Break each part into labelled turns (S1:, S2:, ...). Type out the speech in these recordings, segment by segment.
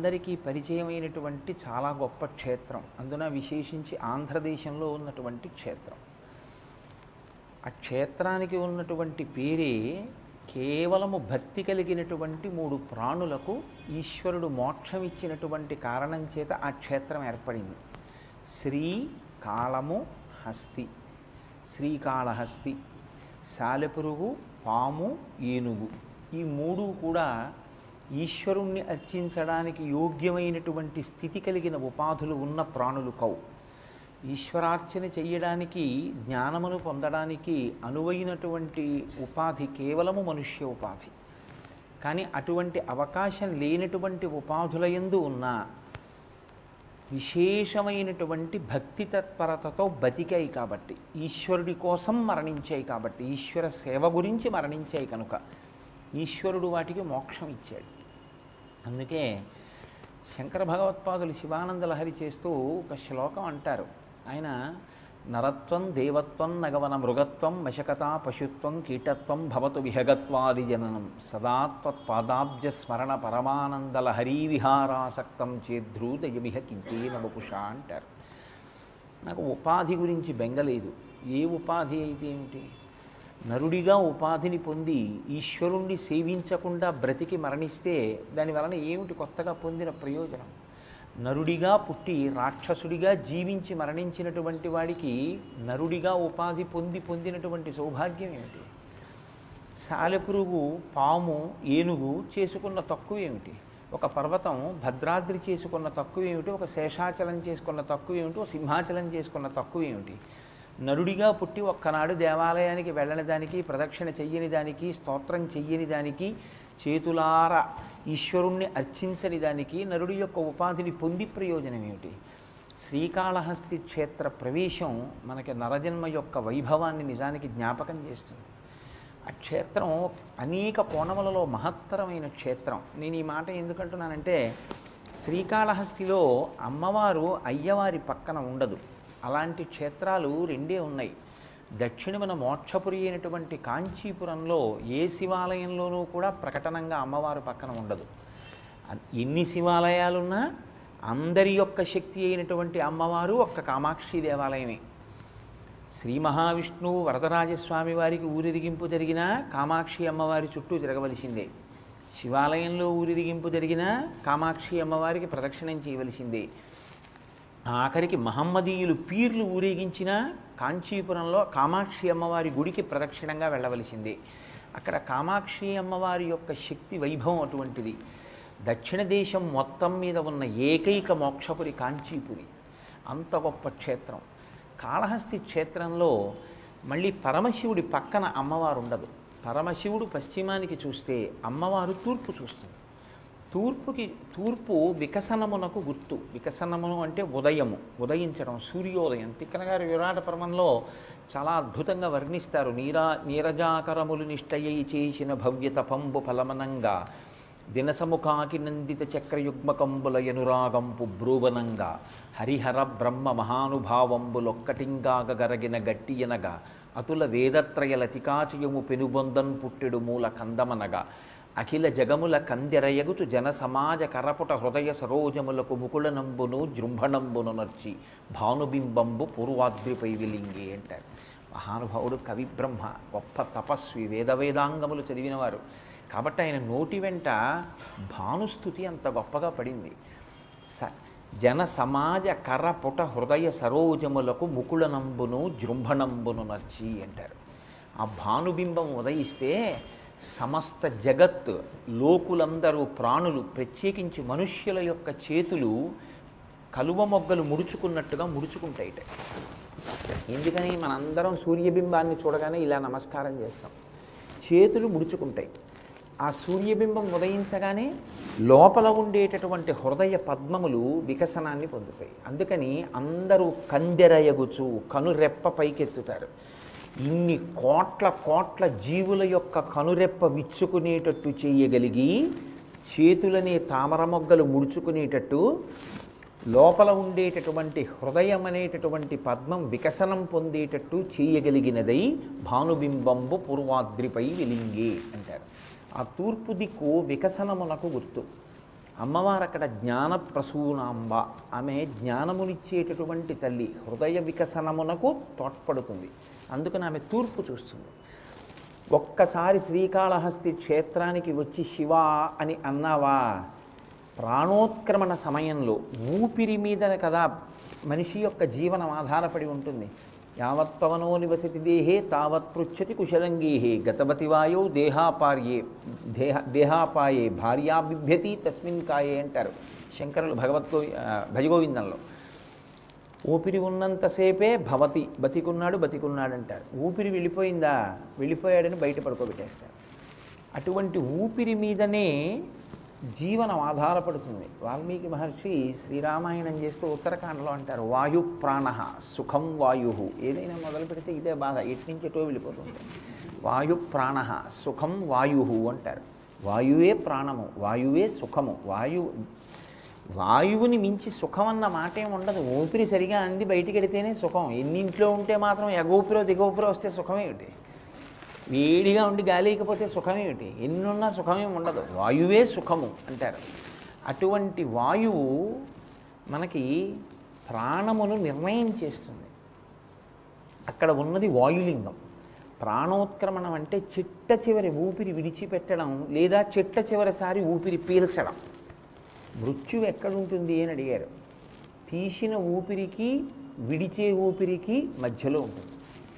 S1: అందరికీ పరిచయమైనటువంటి చాలా గొప్ప క్షేత్రం అందున విశేషించి ఆంధ్రదేశంలో ఉన్నటువంటి క్షేత్రం ఆ క్షేత్రానికి ఉన్నటువంటి పేరే కేవలము భక్తి కలిగినటువంటి మూడు ప్రాణులకు ఈశ్వరుడు మోక్షం ఇచ్చినటువంటి కారణం చేత ఆ క్షేత్రం ఏర్పడింది శ్రీ కాళము హస్తి శ్రీకాళహస్తి సాలెపురుగు పాము ఏనుగు ఈ మూడు కూడా ఈశ్వరుణ్ణి అర్చించడానికి యోగ్యమైనటువంటి స్థితి కలిగిన ఉపాధులు ఉన్న ప్రాణులు కవు ఈశ్వరార్చన చెయ్యడానికి జ్ఞానమును పొందడానికి అనువైనటువంటి ఉపాధి కేవలము మనుష్య ఉపాధి కానీ అటువంటి అవకాశం లేనటువంటి ఉపాధుల యందు ఉన్న విశేషమైనటువంటి భక్తి తత్పరతతో బతికాయి కాబట్టి ఈశ్వరుడి కోసం మరణించాయి కాబట్టి ఈశ్వర సేవ గురించి మరణించాయి కనుక ఈశ్వరుడు వాటికి మోక్షం ఇచ్చాడు అందుకే శంకర భగవత్పాదులు శివానంద లహరి చేస్తూ ఒక శ్లోకం అంటారు ఆయన నరత్వం దేవత్వం నగవన మృగత్వం వశకత పశుత్వం కీటత్వం భవతు విహగత్వాది జననం సదాత్వత్పాదాబ్జ స్మరణ పరమానంద లహరీ విహారాసక్తం చేద్రూదయమిహ కించే నవపుష అంటారు నాకు ఉపాధి గురించి బెంగలేదు ఏ ఉపాధి అయితే ఏమిటి నరుడిగా ఉపాధిని పొంది ఈశ్వరుణ్ణి సేవించకుండా బ్రతికి మరణిస్తే దాని వలన ఏమిటి కొత్తగా పొందిన ప్రయోజనం నరుడిగా పుట్టి రాక్షసుడిగా జీవించి మరణించినటువంటి వాడికి నరుడిగా ఉపాధి పొంది పొందినటువంటి సౌభాగ్యం ఏమిటి సాలెపురుగు పాము ఏనుగు చేసుకున్న తక్కువ ఏమిటి ఒక పర్వతం భద్రాద్రి చేసుకున్న తక్కువ ఏమిటి ఒక శేషాచలం చేసుకున్న తక్కువ ఏమిటి ఒక సింహాచలం చేసుకున్న తక్కువ ఏమిటి నరుడిగా పుట్టి ఒక్కనాడు దేవాలయానికి వెళ్ళని దానికి ప్రదక్షిణ చెయ్యని దానికి స్తోత్రం చెయ్యని దానికి చేతులార ఈశ్వరుణ్ణి అర్చించని దానికి నరుడి యొక్క ఉపాధిని పొంది ప్రయోజనం ఏమిటి శ్రీకాళహస్తి క్షేత్ర ప్రవేశం మనకి నరజన్మ యొక్క వైభవాన్ని నిజానికి జ్ఞాపకం చేస్తుంది ఆ క్షేత్రం అనేక కోణములలో మహత్తరమైన క్షేత్రం నేను ఈ మాట ఎందుకంటున్నానంటే శ్రీకాళహస్తిలో అమ్మవారు అయ్యవారి పక్కన ఉండదు అలాంటి క్షేత్రాలు రెండే ఉన్నాయి దక్షిణమున మోక్షపురి అయినటువంటి కాంచీపురంలో ఏ శివాలయంలోనూ కూడా ప్రకటనంగా అమ్మవారు పక్కన ఉండదు ఎన్ని శివాలయాలున్నా అందరి యొక్క శక్తి అయినటువంటి అమ్మవారు ఒక్క కామాక్షి దేవాలయమే శ్రీ మహావిష్ణువు వరదరాజస్వామి వారికి ఊరిరిగింపు జరిగినా కామాక్షి అమ్మవారి చుట్టూ తిరగవలసిందే శివాలయంలో ఊరిరిగింపు జరిగినా కామాక్షి అమ్మవారికి ప్రదక్షిణం చేయవలసిందే ఆఖరికి మహమ్మదీయులు పీర్లు ఊరేగించిన కాంచీపురంలో కామాక్షి అమ్మవారి గుడికి ప్రదక్షిణంగా వెళ్ళవలసిందే అక్కడ కామాక్షి అమ్మవారి యొక్క శక్తి వైభవం అటువంటిది దక్షిణ దేశం మొత్తం మీద ఉన్న ఏకైక మోక్షపురి కాంచీపురి అంత గొప్ప క్షేత్రం కాళహస్తి క్షేత్రంలో మళ్ళీ పరమశివుడి పక్కన అమ్మవారు ఉండదు పరమశివుడు పశ్చిమానికి చూస్తే అమ్మవారు తూర్పు చూస్తుంది తూర్పుకి తూర్పు వికసనమునకు గుర్తు వికసనమును అంటే ఉదయము ఉదయించడం సూర్యోదయం తిక్కన గారి విరాట పర్వంలో చాలా అద్భుతంగా వర్ణిస్తారు నీరా నీరజాకరములు నిష్టయ్యి చేసిన భవ్య తపంబు ఫలమనంగా దినసముఖాకి నందిత చక్రయుగ్మకంబుల యనురాగంపు బ్రూవనంగా హరిహర బ్రహ్మ మహానుభావంబులొక్కటింగాగ గరగిన గట్టియనగా అతుల వేదత్రయ లతికాచయము పెనుబొందన్ పుట్టెడు మూల కందమనగా అఖిల జగముల కందెరయగుచు జన సమాజ కరపుట హృదయ సరోజములకు ముకుళనంబును జృంభణంబును నర్చి భానుబింబంబు పూర్వాద్రిపై విలింగి అంటారు మహానుభావుడు కవి బ్రహ్మ గొప్ప తపస్వి వేద వేదాంగములు చదివినవారు కాబట్టి ఆయన నోటి వెంట భానుస్థుతి అంత గొప్పగా పడింది స జన సమాజ కరపుట హృదయ సరోజములకు ముకుళనంబును జృంభణంబును నర్చి అంటారు ఆ భానుబింబం ఉదయిస్తే సమస్త జగత్ లోకులందరూ ప్రాణులు ప్రత్యేకించి మనుష్యుల యొక్క చేతులు కలువ మొగ్గలు ముడుచుకున్నట్టుగా ముడుచుకుంటాయిట ఎందుకని మనందరం సూర్యబింబాన్ని చూడగానే ఇలా నమస్కారం చేస్తాం చేతులు ముడుచుకుంటాయి ఆ సూర్యబింబం ఉదయించగానే లోపల ఉండేటటువంటి హృదయ పద్మములు వికసనాన్ని పొందుతాయి అందుకని అందరూ కందెరయగుచు కనురెప్ప పైకెత్తుతారు ఇన్ని కోట్ల కోట్ల జీవుల యొక్క కనురెప్ప విచ్చుకునేటట్టు చేయగలిగి చేతులనే తామర మొగ్గలు ముడుచుకునేటట్టు లోపల ఉండేటటువంటి హృదయం అనేటటువంటి పద్మం వికసనం పొందేటట్టు చేయగలిగినదై భానుబింబంబు పూర్వాద్రిపై వెలింగే అంటారు ఆ తూర్పు దిక్కు వికసనమునకు గుర్తు అమ్మవారు అక్కడ జ్ఞాన ప్రసూనాంబ ఆమె జ్ఞానమునిచ్చేటటువంటి తల్లి హృదయ వికసనమునకు తోడ్పడుతుంది అందుకని ఆమె తూర్పు చూస్తుంది ఒక్కసారి శ్రీకాళహస్తి క్షేత్రానికి వచ్చి శివ అని అన్నావా ప్రాణోత్క్రమణ సమయంలో ఊపిరి మీద కదా మనిషి యొక్క జీవనం ఆధారపడి ఉంటుంది యావత్ పవనో నివసతి దేహే తావత్ పృచ్చతి కుశలంగీహే గతవతి వాయో దేహాపార్యే దేహ దేహాపాయే భార్యా బిభ్యతి తస్మిన్ కాయే అంటారు శంకరులు భగవద్గో భజగోవిందంలో ఊపిరి ఉన్నంతసేపే భవతి బతికున్నాడు బతికున్నాడు అంటారు ఊపిరి వెళ్ళిపోయిందా వెళ్ళిపోయాడని బయట పడుకోబెట్టేస్తారు అటువంటి ఊపిరి మీదనే జీవనం ఆధారపడుతుంది వాల్మీకి మహర్షి శ్రీరామాయణం చేస్తూ ఉత్తరాఖండలో అంటారు వాయు ప్రాణ సుఖం వాయు ఏదైనా మొదలు పెడితే ఇదే బాధ ఎటు నుంచి ఎటో వెళ్ళిపోతుంది వాయు ప్రాణ సుఖం వాయు అంటారు వాయువే ప్రాణము వాయువే సుఖము వాయు వాయువుని మించి సుఖం అన్న మాట ఏమి ఉండదు ఊపిరి సరిగా అంది బయటికి వెడితేనే సుఖం ఎన్నింట్లో ఉంటే మాత్రం ఎగోపిరో దిగోపిరో వస్తే సుఖమేమిటి వేడిగా ఉండి గాలి లేకపోతే సుఖమేమిటి ఎన్నున్నా సుఖమేమి ఉండదు వాయువే సుఖము అంటారు అటువంటి వాయువు మనకి ప్రాణమును నిర్ణయం చేస్తుంది అక్కడ ఉన్నది వాయులింగం ప్రాణోత్క్రమణం అంటే చిట్ట చివరి ఊపిరి విడిచిపెట్టడం లేదా చిట్ట చివరిసారి ఊపిరి పీల్చడం మృత్యువు ఎక్కడుంటుంది అని అడిగారు తీసిన ఊపిరికి విడిచే ఊపిరికి మధ్యలో ఉంటుంది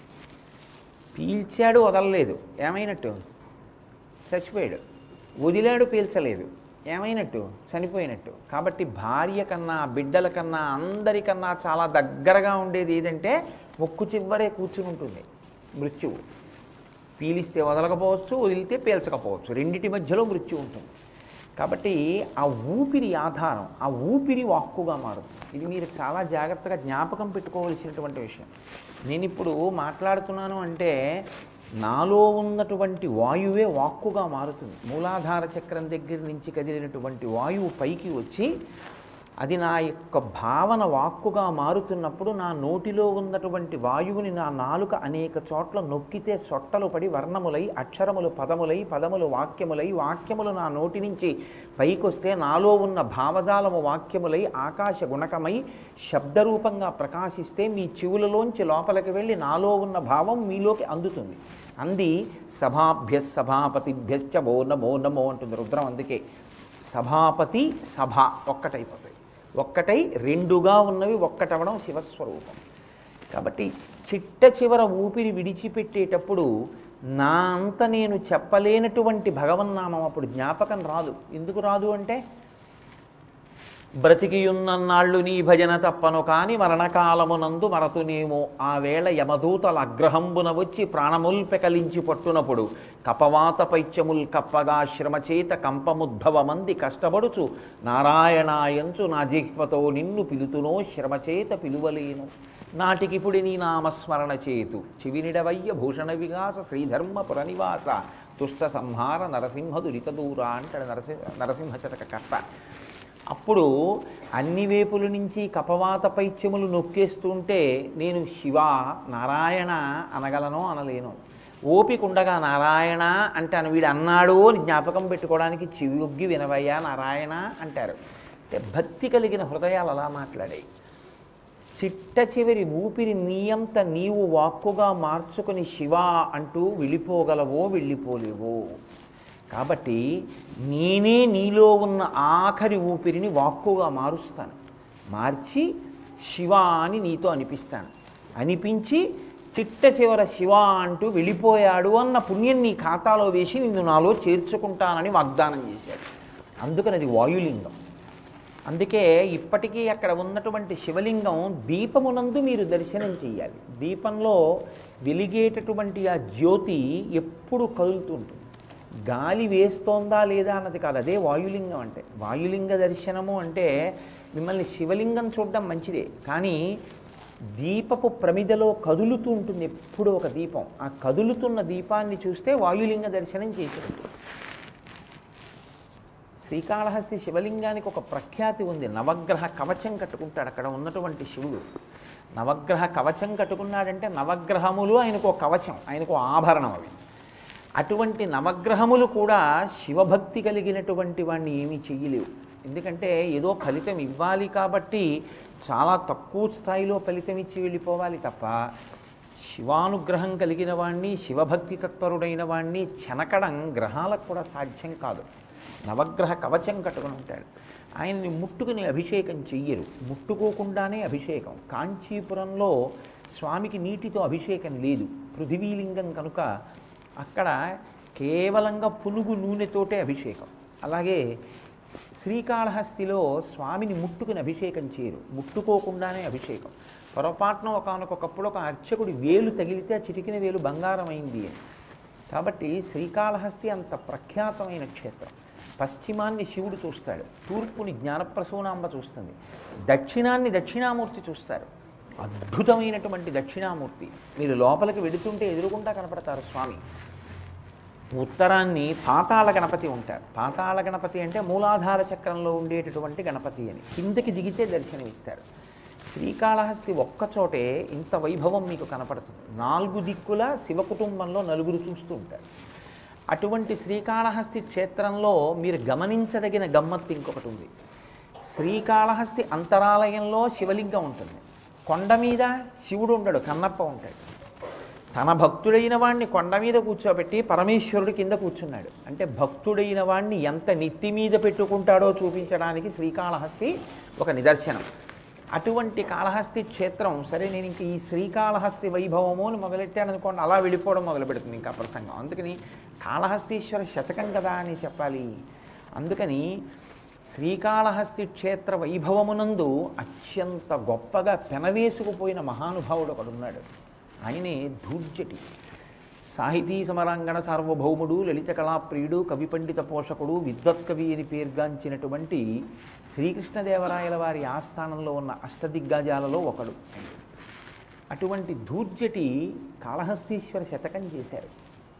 S1: పీల్చాడు వదలలేదు ఏమైనట్టు చచ్చిపోయాడు వదిలాడు పీల్చలేదు ఏమైనట్టు చనిపోయినట్టు కాబట్టి భార్య కన్నా బిడ్డల కన్నా అందరికన్నా చాలా దగ్గరగా ఉండేది ఏదంటే ముక్కు చివరే కూర్చుని ఉంటుంది మృత్యువు పీలిస్తే వదలకపోవచ్చు వదిలితే పీల్చకపోవచ్చు రెండిటి మధ్యలో మృత్యు ఉంటుంది కాబట్టి ఆ ఊపిరి ఆధారం ఆ ఊపిరి వాక్కుగా మారుతుంది ఇది మీరు చాలా జాగ్రత్తగా జ్ఞాపకం పెట్టుకోవలసినటువంటి విషయం నేను ఇప్పుడు మాట్లాడుతున్నాను అంటే నాలో ఉన్నటువంటి వాయువే వాక్కుగా మారుతుంది మూలాధార చక్రం దగ్గర నుంచి కదిలినటువంటి వాయువు పైకి వచ్చి అది నా యొక్క భావన వాక్కుగా మారుతున్నప్పుడు నా నోటిలో ఉన్నటువంటి వాయువుని నా నాలుక అనేక చోట్ల నొక్కితే సొట్టలు పడి వర్ణములై అక్షరములు పదములై పదములు వాక్యములై వాక్యములు నా నోటి నుంచి పైకొస్తే నాలో ఉన్న భావజాలము వాక్యములై ఆకాశ గుణకమై శబ్దరూపంగా ప్రకాశిస్తే మీ చెవులలోంచి లోపలికి వెళ్ళి నాలో ఉన్న భావం మీలోకి అందుతుంది అంది సభాభ్య సభాపతిభ్యశ్చ మో నమో నమో అంటుంది రుద్రం అందుకే సభాపతి సభ ఒక్కటైపోతాయి ఒక్కటై రెండుగా ఉన్నవి ఒక్కటవడం శివస్వరూపం కాబట్టి చిట్ట చివర ఊపిరి విడిచిపెట్టేటప్పుడు నా అంత నేను చెప్పలేనటువంటి భగవన్నామం అప్పుడు జ్ఞాపకం రాదు ఎందుకు రాదు అంటే బ్రతికియున్నన్నాళ్ళు నీ భజన తప్పను కాని మరణకాలమునందు మరతునేమో ఆ వేళ యమదూతల అగ్రహంబున వచ్చి ప్రాణముల్ పెకలించి పట్టునప్పుడు కపవాత పైత్యముల్ కప్పగా శ్రమచేత కంపముద్భవమంది కష్టపడుచు నారాయణాయంచు నా జిహ్వతో నిన్ను పిలుతునో శ్రమచేత పిలువలేను నాటికిపుడి నీ నామస్మరణ చేతు చివినిడవయ్య భూషణ వికాస శ్రీధర్మ పురనివాస తుష్ట సంహార నరసింహ దురిత దూర అంటాడు నరసింహ నరసింహ శతక కర్త అప్పుడు అన్ని వేపుల నుంచి కపవాత పైత్యములు నొక్కేస్తుంటే నేను శివ నారాయణ అనగలను అనలేను ఓపిక ఉండగా నారాయణ అంటాను వీడు అన్నాడు అని జ్ఞాపకం పెట్టుకోవడానికి చెవియొగ్గి వినవయ్యా నారాయణ అంటారు అంటే భక్తి కలిగిన హృదయాలు అలా మాట్లాడాయి చిట్ట చివరి ఊపిరి నీయంత నీవు వాక్కుగా మార్చుకుని శివ అంటూ వెళ్ళిపోగలవో వెళ్ళిపోలేవో కాబట్టి నేనే నీలో ఉన్న ఆఖరి ఊపిరిని వాక్కుగా మారుస్తాను మార్చి శివ అని నీతో అనిపిస్తాను అనిపించి చిట్ట చివర శివ అంటూ వెళ్ళిపోయాడు అన్న పుణ్యం నీ ఖాతాలో వేసి నిన్ను నాలో చేర్చుకుంటానని వాగ్దానం చేశాడు అందుకని అది వాయులింగం అందుకే ఇప్పటికీ అక్కడ ఉన్నటువంటి శివలింగం దీపమునందు మీరు దర్శనం చెయ్యాలి దీపంలో వెలిగేటటువంటి ఆ జ్యోతి ఎప్పుడు కదులుతుంటుంది గాలి వేస్తోందా లేదా అన్నది కాదు అదే వాయులింగం అంటే వాయులింగ దర్శనము అంటే మిమ్మల్ని శివలింగం చూడడం మంచిదే కానీ దీపపు ప్రమిదలో కదులుతూ ఉంటుంది ఎప్పుడు ఒక దీపం ఆ కదులుతున్న దీపాన్ని చూస్తే వాయులింగ దర్శనం చేసినట్టు శ్రీకాళహస్తి శివలింగానికి ఒక ప్రఖ్యాతి ఉంది నవగ్రహ కవచం కట్టుకుంటాడు అక్కడ ఉన్నటువంటి శివుడు నవగ్రహ కవచం కట్టుకున్నాడంటే నవగ్రహములు ఆయనకు ఒక కవచం ఆయనకు ఆభరణం అవి అటువంటి నవగ్రహములు కూడా శివభక్తి కలిగినటువంటి వాడిని ఏమీ చెయ్యలేవు ఎందుకంటే ఏదో ఫలితం ఇవ్వాలి కాబట్టి చాలా తక్కువ స్థాయిలో ఫలితం ఇచ్చి వెళ్ళిపోవాలి తప్ప శివానుగ్రహం కలిగిన వాణ్ణి శివభక్తి తత్పరుడైన వాణ్ణి చెనకడం గ్రహాలకు కూడా సాధ్యం కాదు నవగ్రహ కవచం కట్టుకుని ఉంటాడు ఆయన్ని ముట్టుకుని అభిషేకం చెయ్యరు ముట్టుకోకుండానే అభిషేకం కాంచీపురంలో స్వామికి నీటితో అభిషేకం లేదు పృథివీలింగం కనుక అక్కడ కేవలంగా పునుగు నూనెతోటే అభిషేకం అలాగే శ్రీకాళహస్తిలో స్వామిని ముట్టుకుని అభిషేకం చేయరు ముట్టుకోకుండానే అభిషేకం పొరపాటున ఒకనకొకప్పుడు ఒక అర్చకుడి వేలు తగిలితే ఆ చిటికిన వేలు బంగారం అయింది అని కాబట్టి శ్రీకాళహస్తి అంత ప్రఖ్యాతమైన క్షేత్రం పశ్చిమాన్ని శివుడు చూస్తాడు తూర్పుని జ్ఞానప్రసూనాంబ చూస్తుంది దక్షిణాన్ని దక్షిణామూర్తి చూస్తారు అద్భుతమైనటువంటి దక్షిణామూర్తి మీరు లోపలికి వెడుతుంటే ఎదురుగుండా కనపడతారు స్వామి ఉత్తరాన్ని పాతాళ గణపతి ఉంటారు పాతాళ గణపతి అంటే మూలాధార చక్రంలో ఉండేటటువంటి గణపతి అని కిందకి దిగితే దర్శనమిస్తారు శ్రీకాళహస్తి ఒక్కచోటే ఇంత వైభవం మీకు కనపడుతుంది నాలుగు దిక్కుల శివ కుటుంబంలో నలుగురు చూస్తూ ఉంటారు అటువంటి శ్రీకాళహస్తి క్షేత్రంలో మీరు గమనించదగిన గమ్మత్తు ఇంకొకటి ఉంది శ్రీకాళహస్తి అంతరాలయంలో శివలింగం ఉంటుంది కొండ మీద శివుడు ఉండడు కన్నప్ప ఉంటాడు తన భక్తుడైన వాణ్ణి కొండ మీద కూర్చోబెట్టి పరమేశ్వరుడు కింద కూర్చున్నాడు అంటే భక్తుడైన వాణ్ణి ఎంత నెత్తి మీద పెట్టుకుంటాడో చూపించడానికి శ్రీకాళహస్తి ఒక నిదర్శనం అటువంటి కాళహస్తి క్షేత్రం సరే నేను ఇంక ఈ శ్రీకాళహస్తి వైభవము అని మొదలెట్టాను అనుకోండి అలా వెళ్ళిపోవడం మొదలు పెడుతుంది ఇంకా ప్రసంగం అందుకని కాళహస్తీశ్వర శతకం కదా అని చెప్పాలి అందుకని శ్రీకాళహస్తి క్షేత్ర వైభవమునందు అత్యంత గొప్పగా పెనవేసుకుపోయిన మహానుభావుడు ఒకడున్నాడు ఆయనే ధూర్జటి సాహితీ సమరాంగణ సార్వభౌముడు లలిత కళాప్రియుడు కవి పండిత పోషకుడు విద్వత్కవి అని పేర్గాంచినటువంటి శ్రీకృష్ణదేవరాయల వారి ఆస్థానంలో ఉన్న అష్టదిగ్గజాలలో ఒకడు అటువంటి ధూర్జటి కాళహస్తీశ్వర శతకం చేశారు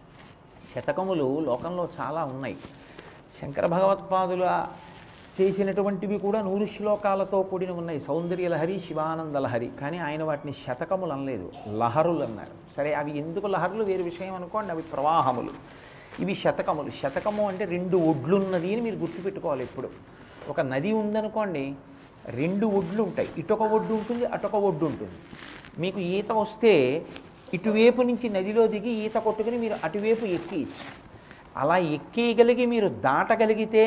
S1: శతకములు లోకంలో చాలా ఉన్నాయి శంకర భగవత్పాదుల చేసినటువంటివి కూడా నూరు శ్లోకాలతో కూడిన ఉన్నాయి సౌందర్య లహరి శివానంద లహరి కానీ ఆయన వాటిని శతకములు అనలేదు లహరులు అన్నారు సరే అవి ఎందుకు లహరులు వేరు విషయం అనుకోండి అవి ప్రవాహములు ఇవి శతకములు శతకము అంటే రెండు ఒడ్లున్నది అని మీరు గుర్తుపెట్టుకోవాలి ఎప్పుడు ఒక నది ఉందనుకోండి రెండు ఒడ్లు ఉంటాయి ఇటొక ఒడ్డు ఉంటుంది అటొక ఒడ్డు ఉంటుంది మీకు ఈత వస్తే ఇటువైపు నుంచి నదిలో దిగి ఈత కొట్టుకుని మీరు అటువైపు ఎక్కియచ్చు అలా ఎక్కేయగలిగి మీరు దాటగలిగితే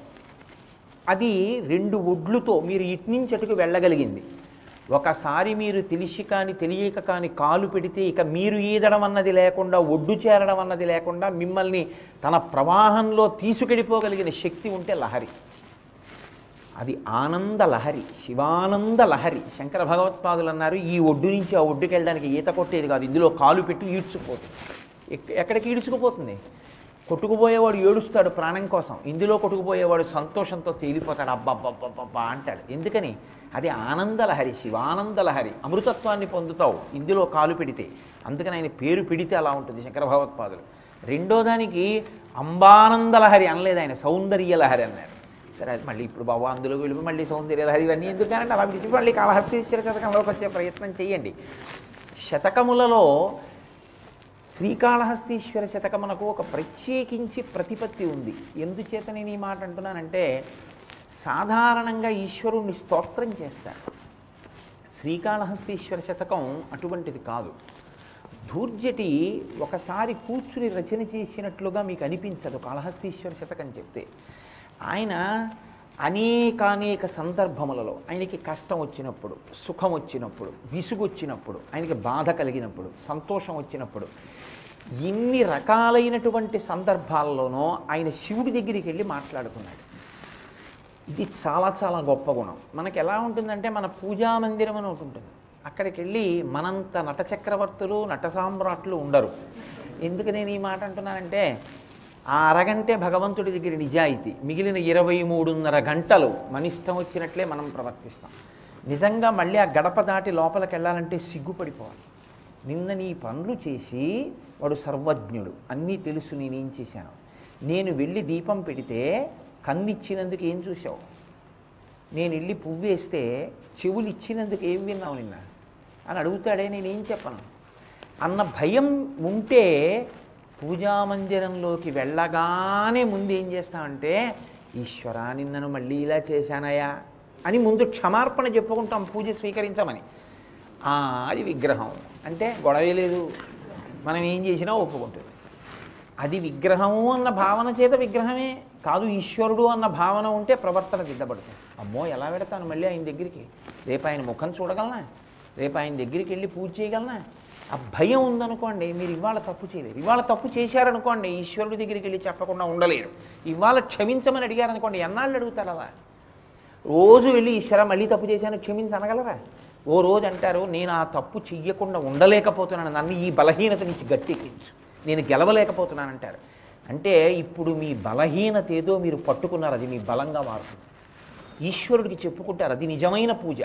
S1: అది రెండు ఒడ్లుతో మీరు ఇటు నుంచి అటుకు వెళ్ళగలిగింది ఒకసారి మీరు తెలిసి కానీ తెలియక కానీ కాలు పెడితే ఇక మీరు ఈదడం అన్నది లేకుండా ఒడ్డు చేరడం అన్నది లేకుండా మిమ్మల్ని తన ప్రవాహంలో తీసుకెళ్ళిపోగలిగిన శక్తి ఉంటే లహరి అది ఆనంద లహరి శివానంద లహరి శంకర భగవత్పాదులు అన్నారు ఈ ఒడ్డు నుంచి ఆ ఒడ్డుకి వెళ్ళడానికి ఈత కొట్టేది కాదు ఇందులో కాలు పెట్టి ఈడ్చుకుపోతుంది ఎక్- ఎక్కడికి ఈడ్చుకుపోతుంది కొట్టుకుపోయేవాడు ఏడుస్తాడు ప్రాణం కోసం ఇందులో కొట్టుకుపోయేవాడు సంతోషంతో తేలిపోతాడు అబ్బబ్బబ్బబ్బా అంటాడు ఎందుకని అది ఆనందలహరి శివానందలహరి అమృతత్వాన్ని పొందుతావు ఇందులో కాలు పెడితే అందుకని ఆయన పేరు పెడితే అలా ఉంటుంది శంకర భగవత్పాదులు రెండో దానికి అంబానందలహరి అనలేదు ఆయన సౌందర్యలహరి అన్నాడు సరే అది మళ్ళీ ఇప్పుడు బాబు అందులో వెళ్ళి మళ్ళీ సౌందర్యలహరి ఇవన్నీ ఎందుకంటే అలా విడిచి మళ్ళీ కాళహస్తీశ్వర శతకంలోకి వచ్చే ప్రయత్నం చేయండి శతకములలో శ్రీకాళహస్తీశ్వర శతకమునకు ఒక ప్రత్యేకించి ప్రతిపత్తి ఉంది ఎందుచేత నేను ఈ మాట అంటున్నానంటే సాధారణంగా ఈశ్వరుణ్ణి స్తోత్రం చేస్తారు శ్రీకాళహస్తీశ్వర శతకం అటువంటిది కాదు ధూర్జటి ఒకసారి కూర్చుని రచన చేసినట్లుగా మీకు అనిపించదు కాళహస్తీశ్వర శతకం చెప్తే ఆయన అనేకానేక సందర్భములలో ఆయనకి కష్టం వచ్చినప్పుడు సుఖం వచ్చినప్పుడు విసుగు వచ్చినప్పుడు ఆయనకి బాధ కలిగినప్పుడు సంతోషం వచ్చినప్పుడు ఇన్ని రకాలైనటువంటి సందర్భాల్లోనూ ఆయన శివుడి దగ్గరికి వెళ్ళి మాట్లాడుకున్నాడు ఇది చాలా చాలా గొప్ప గుణం మనకి ఎలా ఉంటుందంటే మన పూజా మందిరం అని ఒకటి ఉంటుంది అక్కడికి వెళ్ళి మనంత నట చక్రవర్తులు నట సామ్రాట్లు ఉండరు ఎందుకు నేను ఈ మాట అంటున్నానంటే ఆ అరగంటే భగవంతుడి దగ్గర నిజాయితీ మిగిలిన ఇరవై మూడున్నర గంటలు మన ఇష్టం వచ్చినట్లే మనం ప్రవర్తిస్తాం నిజంగా మళ్ళీ ఆ గడప దాటి లోపలికి వెళ్ళాలంటే సిగ్గుపడిపోవాలి నిన్న నీ పనులు చేసి వాడు సర్వజ్ఞుడు అన్నీ తెలుసు నేనేం చేశాను నేను వెళ్ళి దీపం పెడితే కన్నిచ్చినందుకు ఏం చూసావు నేను వెళ్ళి పువ్వు వేస్తే చెవులు ఇచ్చినందుకు ఏం విన్నావు నిన్న అని అడుగుతాడే నేనేం చెప్పను అన్న భయం ఉంటే పూజామందిరంలోకి వెళ్ళగానే ముందు ఏం చేస్తామంటే ఈశ్వరా నిన్నను మళ్ళీ ఇలా చేశానయా అని ముందు క్షమార్పణ చెప్పుకుంటాం పూజ స్వీకరించమని "ఆ, అది విగ్రహం అంటే గొడవే లేదు మనం ఏం చేసినా ఒప్పుకుంటుంది అది విగ్రహము అన్న భావన చేత విగ్రహమే కాదు ఈశ్వరుడు అన్న భావన ఉంటే ప్రవర్తన దిద్దబడుతుంది అమ్మో ఎలా పెడతాను మళ్ళీ ఆయన దగ్గరికి రేపు ఆయన ముఖం చూడగలనా రేపు ఆయన దగ్గరికి వెళ్ళి పూజ చేయగలనా ఆ భయం ఉందనుకోండి మీరు ఇవాళ తప్పు చేయలేరు ఇవాళ తప్పు చేశారనుకోండి ఈశ్వరుడి దగ్గరికి వెళ్ళి చెప్పకుండా ఉండలేరు ఇవాళ క్షమించమని అడిగారనుకోండి ఎన్నాళ్ళు అడుగుతారు అలా రోజు వెళ్ళి ఈశ్వర మళ్ళీ తప్పు చేశాను క్షమించి అనగలరా ఓ రోజు అంటారు నేను ఆ తప్పు చెయ్యకుండా ఉండలేకపోతున్నాను నన్ను ఈ బలహీనత నుంచి గట్టెక్కించు నేను గెలవలేకపోతున్నాను అంటారు అంటే ఇప్పుడు మీ బలహీనత ఏదో మీరు పట్టుకున్నారు అది మీ బలంగా మారుతుంది ఈశ్వరుడికి చెప్పుకుంటారు అది నిజమైన పూజ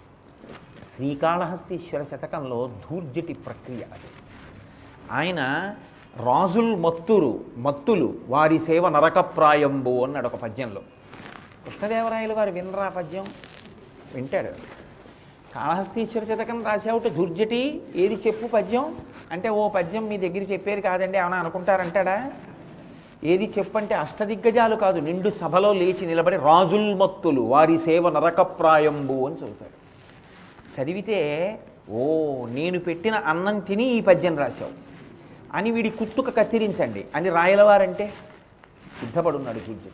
S1: శ్రీకాళహస్తీశ్వర శతకంలో ధూర్జటి ప్రక్రియ అది ఆయన రాజుల్ మత్తురు మత్తులు వారి సేవ నరకప్రాయంబు అన్నాడు ఒక పద్యంలో కృష్ణదేవరాయలు వారు వినరా పద్యం వింటాడు కాళహస్తీశ్వర శతకం రాసావుట దుర్జటి ఏది చెప్పు పద్యం అంటే ఓ పద్యం మీ దగ్గర చెప్పేది కాదండి ఏమైనా అనుకుంటారంటాడా ఏది చెప్పంటే అష్టదిగ్గజాలు కాదు నిండు సభలో లేచి నిలబడి రాజుల్ మత్తులు వారి సేవ నరకప్రాయంబు అని చదువుతాడు చదివితే ఓ నేను పెట్టిన అన్నం తిని ఈ పద్యం రాశావు అని వీడి కుత్తుక కత్తిరించండి అని రాయలవారంటే సిద్ధపడున్నాడు దుర్జటి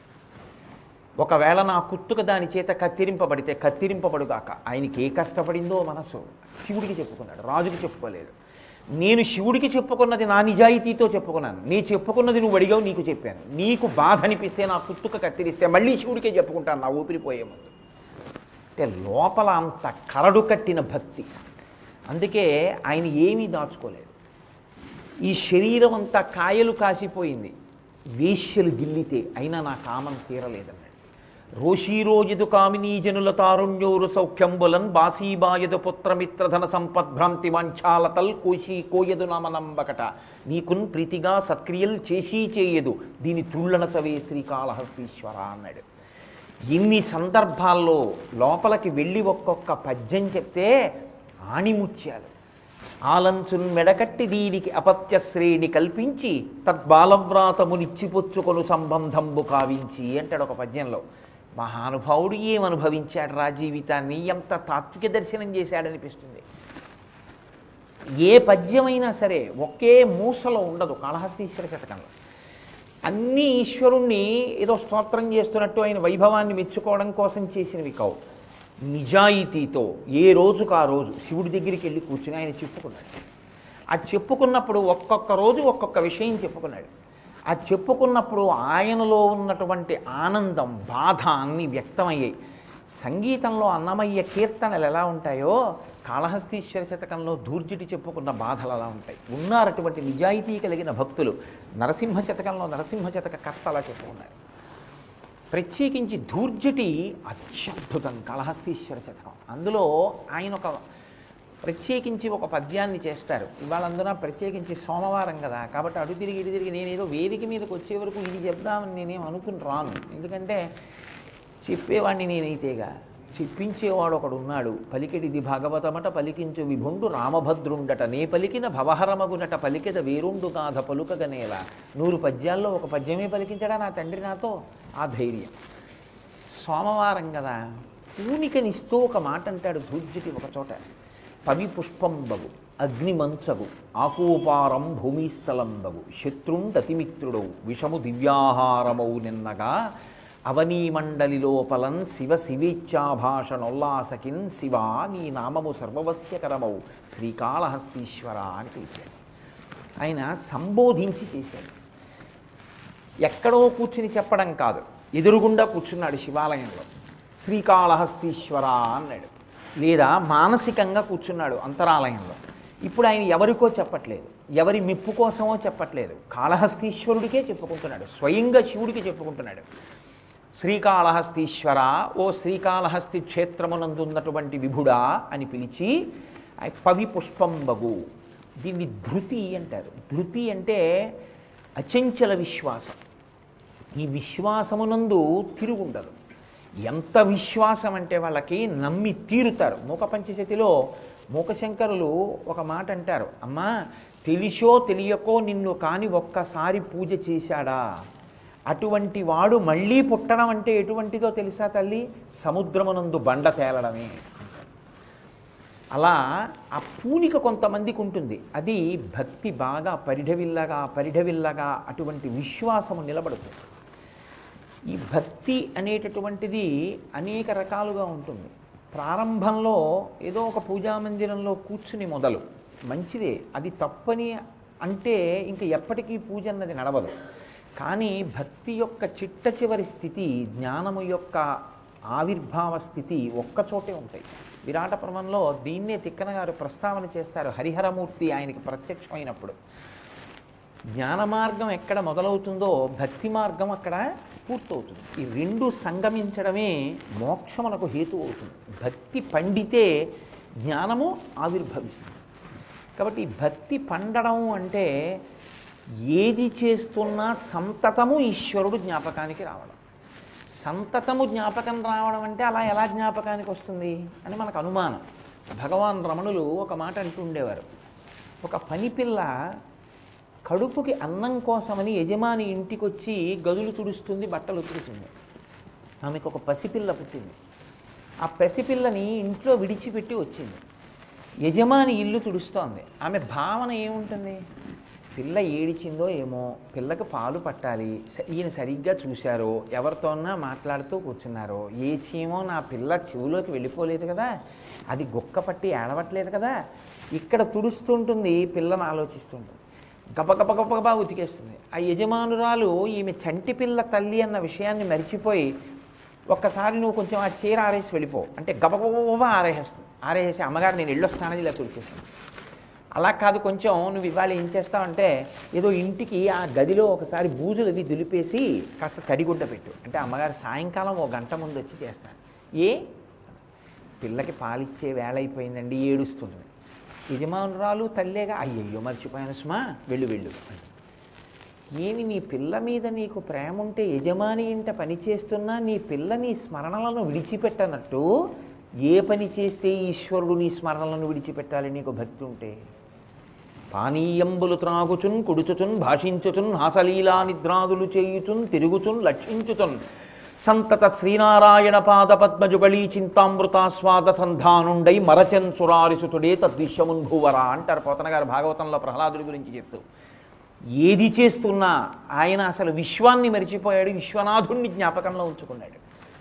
S1: ఒకవేళ నా కుత్తుక దాని చేత కత్తిరింపబడితే కత్తిరింపబడుగాక ఆయనకి ఏ కష్టపడిందో మనసు శివుడికి చెప్పుకున్నాడు రాజుకి చెప్పుకోలేదు నేను శివుడికి చెప్పుకున్నది నా నిజాయితీతో చెప్పుకున్నాను నీ చెప్పుకున్నది నువ్వు అడిగావు నీకు చెప్పాను నీకు బాధ అనిపిస్తే నా కుత్తుక కత్తిరిస్తే మళ్ళీ శివుడికే చెప్పుకుంటాను నా ఊపిరిపోయే ముందు అంటే లోపల అంత కరడు కట్టిన భక్తి అందుకే ఆయన ఏమీ దాచుకోలేదు ఈ శరీరం అంతా కాయలు కాసిపోయింది వేశ్యలు గిల్లితే అయినా నా కామం తీరలేదన్నాడు రోషీరోజిదు కామినీ జనుల తారుణ్యోరు సౌఖ్యంబులన్ బాసీబాయదు పుత్రమిత్రధన సంపద్భ్రాంతి వాంఛాలతల్ కోశీ కోయదు నామనంబకట నీకున్ ప్రీతిగా సత్క్రియలు చేసీ చేయదు దీని తుళ్ళన చవే శ్రీకాళహస్తీశ్వర అన్నాడు ఇన్ని సందర్భాల్లో లోపలికి వెళ్ళి ఒక్కొక్క పద్యం చెప్తే ఆణిముత్యాలు ఆలంచున్ మెడకట్టి దీనికి అపత్య శ్రేణి కల్పించి తద్బాలవ్రాతమునిచ్చిపుచ్చుకొను సంబంధంబు కావించి అంటాడు ఒక పద్యంలో మహానుభావుడు ఏమనుభవించాడు రా జీవితాన్ని ఎంత తాత్విక దర్శనం చేశాడనిపిస్తుంది ఏ పద్యమైనా సరే ఒకే మూసలో ఉండదు కాళహస్తీశ్వర శతకంలో అన్ని ఈశ్వరుణ్ణి ఏదో స్తోత్రం చేస్తున్నట్టు ఆయన వైభవాన్ని మెచ్చుకోవడం కోసం చేసినవి కావు నిజాయితీతో ఏ రోజుకు ఆ రోజు శివుడి దగ్గరికి వెళ్ళి కూర్చుని ఆయన చెప్పుకున్నాడు ఆ చెప్పుకున్నప్పుడు ఒక్కొక్క రోజు ఒక్కొక్క విషయం చెప్పుకున్నాడు ఆ చెప్పుకున్నప్పుడు ఆయనలో ఉన్నటువంటి ఆనందం బాధ అన్నీ వ్యక్తమయ్యాయి సంగీతంలో అన్నమయ్య కీర్తనలు ఎలా ఉంటాయో కాళహస్తీశ్వర శతకంలో దూర్జిటి చెప్పుకున్న బాధలు అలా ఉంటాయి ఉన్నారు అటువంటి నిజాయితీ కలిగిన భక్తులు నరసింహ శతకంలో నరసింహ శతక కర్త అలా చెప్పుకున్నారు ప్రత్యేకించి ధూర్జటి అత్యద్భుతం కాళహస్తీశ్వర శతకం అందులో ఆయన ఒక ప్రత్యేకించి ఒక పద్యాన్ని చేస్తారు ఇవాళ అందున ప్రత్యేకించి సోమవారం కదా కాబట్టి అటు తిరిగి ఇటు తిరిగి నేనేదో వేదిక మీదకి వచ్చే వరకు ఇది చెప్దామని నేనేం అనుకుని రాను ఎందుకంటే చెప్పేవాడిని నేనైతేగా చెప్పించేవాడు ఒకడు ఉన్నాడు పలికెడిది భాగవతమట పలికించు విభుండు రామభద్రుండట నే పలికిన భవహరమగునట పలికెద వేరుండు గాథ పలుకగనేలా నూరు పద్యాల్లో ఒక పద్యమే పలికించాడా నా తండ్రి నాతో ఆ ధైర్యం సోమవారం కదా పూనికనిస్తూ ఒక మాట అంటాడు ధూర్జటి ఒక చోట పవి పుష్పంబగు అగ్నిమంచగు ఆకూపారం భూమిస్థలంబగు శత్రుండతిమిత్రుడవు విషము దివ్యాహారమౌ నిన్నగా అవనీమండలి లోపలన్ శివ శివేచ్ఛాభాషణోల్లాసకిన్ శివ నీ నామము సర్వవస్యకరమౌ శ్రీకాళహస్తీశ్వర అని పిలిచాడు ఆయన సంబోధించి చేశాడు ఎక్కడో కూర్చుని చెప్పడం కాదు ఎదురుగుండా కూర్చున్నాడు శివాలయంలో శ్రీకాళహస్తీశ్వర అన్నాడు లేదా మానసికంగా కూర్చున్నాడు అంతరాలయంలో ఇప్పుడు ఆయన ఎవరికో చెప్పట్లేదు ఎవరి మెప్పు కోసమో చెప్పట్లేదు కాళహస్తీశ్వరుడికే చెప్పుకుంటున్నాడు స్వయంగా శివుడికి చెప్పుకుంటున్నాడు శ్రీకాళహస్తీశ్వర ఓ శ్రీకాళహస్తి క్షేత్రమునందున్నటువంటి విభుడా అని పిలిచి ఆ పవి పుష్పంబగు దీన్ని ధృతి అంటారు ధృతి అంటే అచంచల విశ్వాసం ఈ విశ్వాసమునందు తిరుగుండదు ఎంత విశ్వాసం అంటే వాళ్ళకి నమ్మి తీరుతారు మూక పంచశతిలో మూకశంకరులు ఒక మాట అంటారు అమ్మా తెలిసో తెలియకో నిన్ను కాని ఒక్కసారి పూజ చేశాడా అటువంటి వాడు మళ్ళీ పుట్టడం అంటే ఎటువంటిదో తెలుసా తల్లి సముద్రమునందు బండ తేలడమే అలా ఆ పూనిక కొంతమందికి ఉంటుంది అది భక్తి బాగా పరిఢవిల్లగా పరిఢవిల్లగా అటువంటి విశ్వాసము నిలబడుతుంది ఈ భక్తి అనేటటువంటిది అనేక రకాలుగా ఉంటుంది ప్రారంభంలో ఏదో ఒక పూజా మందిరంలో కూర్చుని మొదలు మంచిదే అది తప్పని అంటే ఇంక ఎప్పటికీ పూజ అన్నది నడవదు కానీ భక్తి యొక్క చిట్ట చివరి స్థితి జ్ఞానము యొక్క ఆవిర్భావ స్థితి ఒక్కచోటే ఉంటాయి విరాట పర్వంలో దీన్నే తిక్కన గారు ప్రస్తావన చేస్తారు హరిహరమూర్తి ఆయనకి ప్రత్యక్షమైనప్పుడు జ్ఞాన మార్గం ఎక్కడ మొదలవుతుందో భక్తి మార్గం అక్కడ పూర్తవుతుంది ఈ రెండు సంగమించడమే మోక్షమునకు హేతు అవుతుంది భక్తి పండితే జ్ఞానము ఆవిర్భవిస్తుంది కాబట్టి ఈ భక్తి పండడం అంటే ఏది చేస్తున్నా సంతతము ఈశ్వరుడు జ్ఞాపకానికి రావడం సంతతము జ్ఞాపకం రావడం అంటే అలా ఎలా జ్ఞాపకానికి వస్తుంది అని మనకు అనుమానం భగవాన్ రమణులు ఒక మాట అంటూ ఉండేవారు ఒక పనిపిల్ల కడుపుకి అన్నం కోసమని యజమాని ఇంటికి వచ్చి గదులు తుడుస్తుంది బట్టలు ఉతుకుతుంది ఆమెకు ఒక పసిపిల్ల పుట్టింది ఆ పసిపిల్లని ఇంట్లో విడిచిపెట్టి వచ్చింది యజమాని ఇల్లు తుడుస్తోంది ఆమె భావన ఏముంటుంది పిల్ల ఏడిచిందో ఏమో పిల్లకి పాలు పట్టాలి స- ఈయన సరిగ్గా చూశారో ఎవరితోన్నా మాట్లాడుతూ కూర్చున్నారో ఏ చీమో నా పిల్ల చెవులోకి వెళ్ళిపోలేదు కదా అది గుక్క పట్టి ఏడవట్లేదు కదా ఇక్కడ తుడుస్తుంటుంది పిల్లని ఆలోచిస్తుంటుంది గబగబ గబగబా ఉతికేస్తుంది ఆ యజమానురాలు ఈమె చంటి పిల్ల తల్లి అన్న విషయాన్ని మరిచిపోయి ఒక్కసారి నువ్వు కొంచెం ఆ చీర ఆరేసి వెళ్ళిపో అంటే గబగబా ఆరేసేస్తుంది ఆరేసి అమ్మగారు నేను వెళ్ళొస్తానని ఇలా తుడిచేస్తాను అలా కాదు కొంచెం నువ్వు ఇవాళ ఏం చేస్తావంటే ఏదో ఇంటికి ఆ గదిలో ఒకసారి బూజులు అవి దులిపేసి కాస్త తడిగుడ్డ పెట్టు అంటే అమ్మగారు సాయంకాలం ఓ గంట ముందు వచ్చి చేస్తాను ఏ పిల్లకి పాలిచ్చే వేళ అయిపోయిందండి ఏడుస్తుంది యజమానురాలు తల్లేగా అయ్యయ్యో మర్చిపోయాను సుమా వెళ్ళు వెళ్ళు అంటుంది. ఏమి నీ పిల్ల మీద నీకు ప్రేమ ఉంటే యజమాని ఇంట పని చేస్తున్నా నీ పిల్ల నీ స్మరణలను విడిచిపెట్టనట్టు ఏ పని చేస్తే ఈశ్వరుడు నీ స్మరణలను విడిచిపెట్టాలి నీకు భక్తి ఉంటే పానీయంబులు త్రాగుచున్ కుడుచుచున్ భాషించుచున్ హాసలీలా నిద్రాదులు చేయుచున్ తిరుగుచున్ లక్షించుచున్ సంతత శ్రీనారాయణ పాద పద్మజుగళీ చింతామృతాస్వాద సంధానుండై మరచన్ సురారిసుతుడే తద్విశ్వమున్ భూవరా అంటారు పోతన గారు భాగవతంలో ప్రహ్లాదుడి గురించి చెప్తూ ఏది చేస్తున్నా ఆయన అసలు విశ్వాన్ని మరిచిపోయాడు విశ్వనాథుణ్ణి జ్ఞాపకంలో ఉంచుకున్నాడు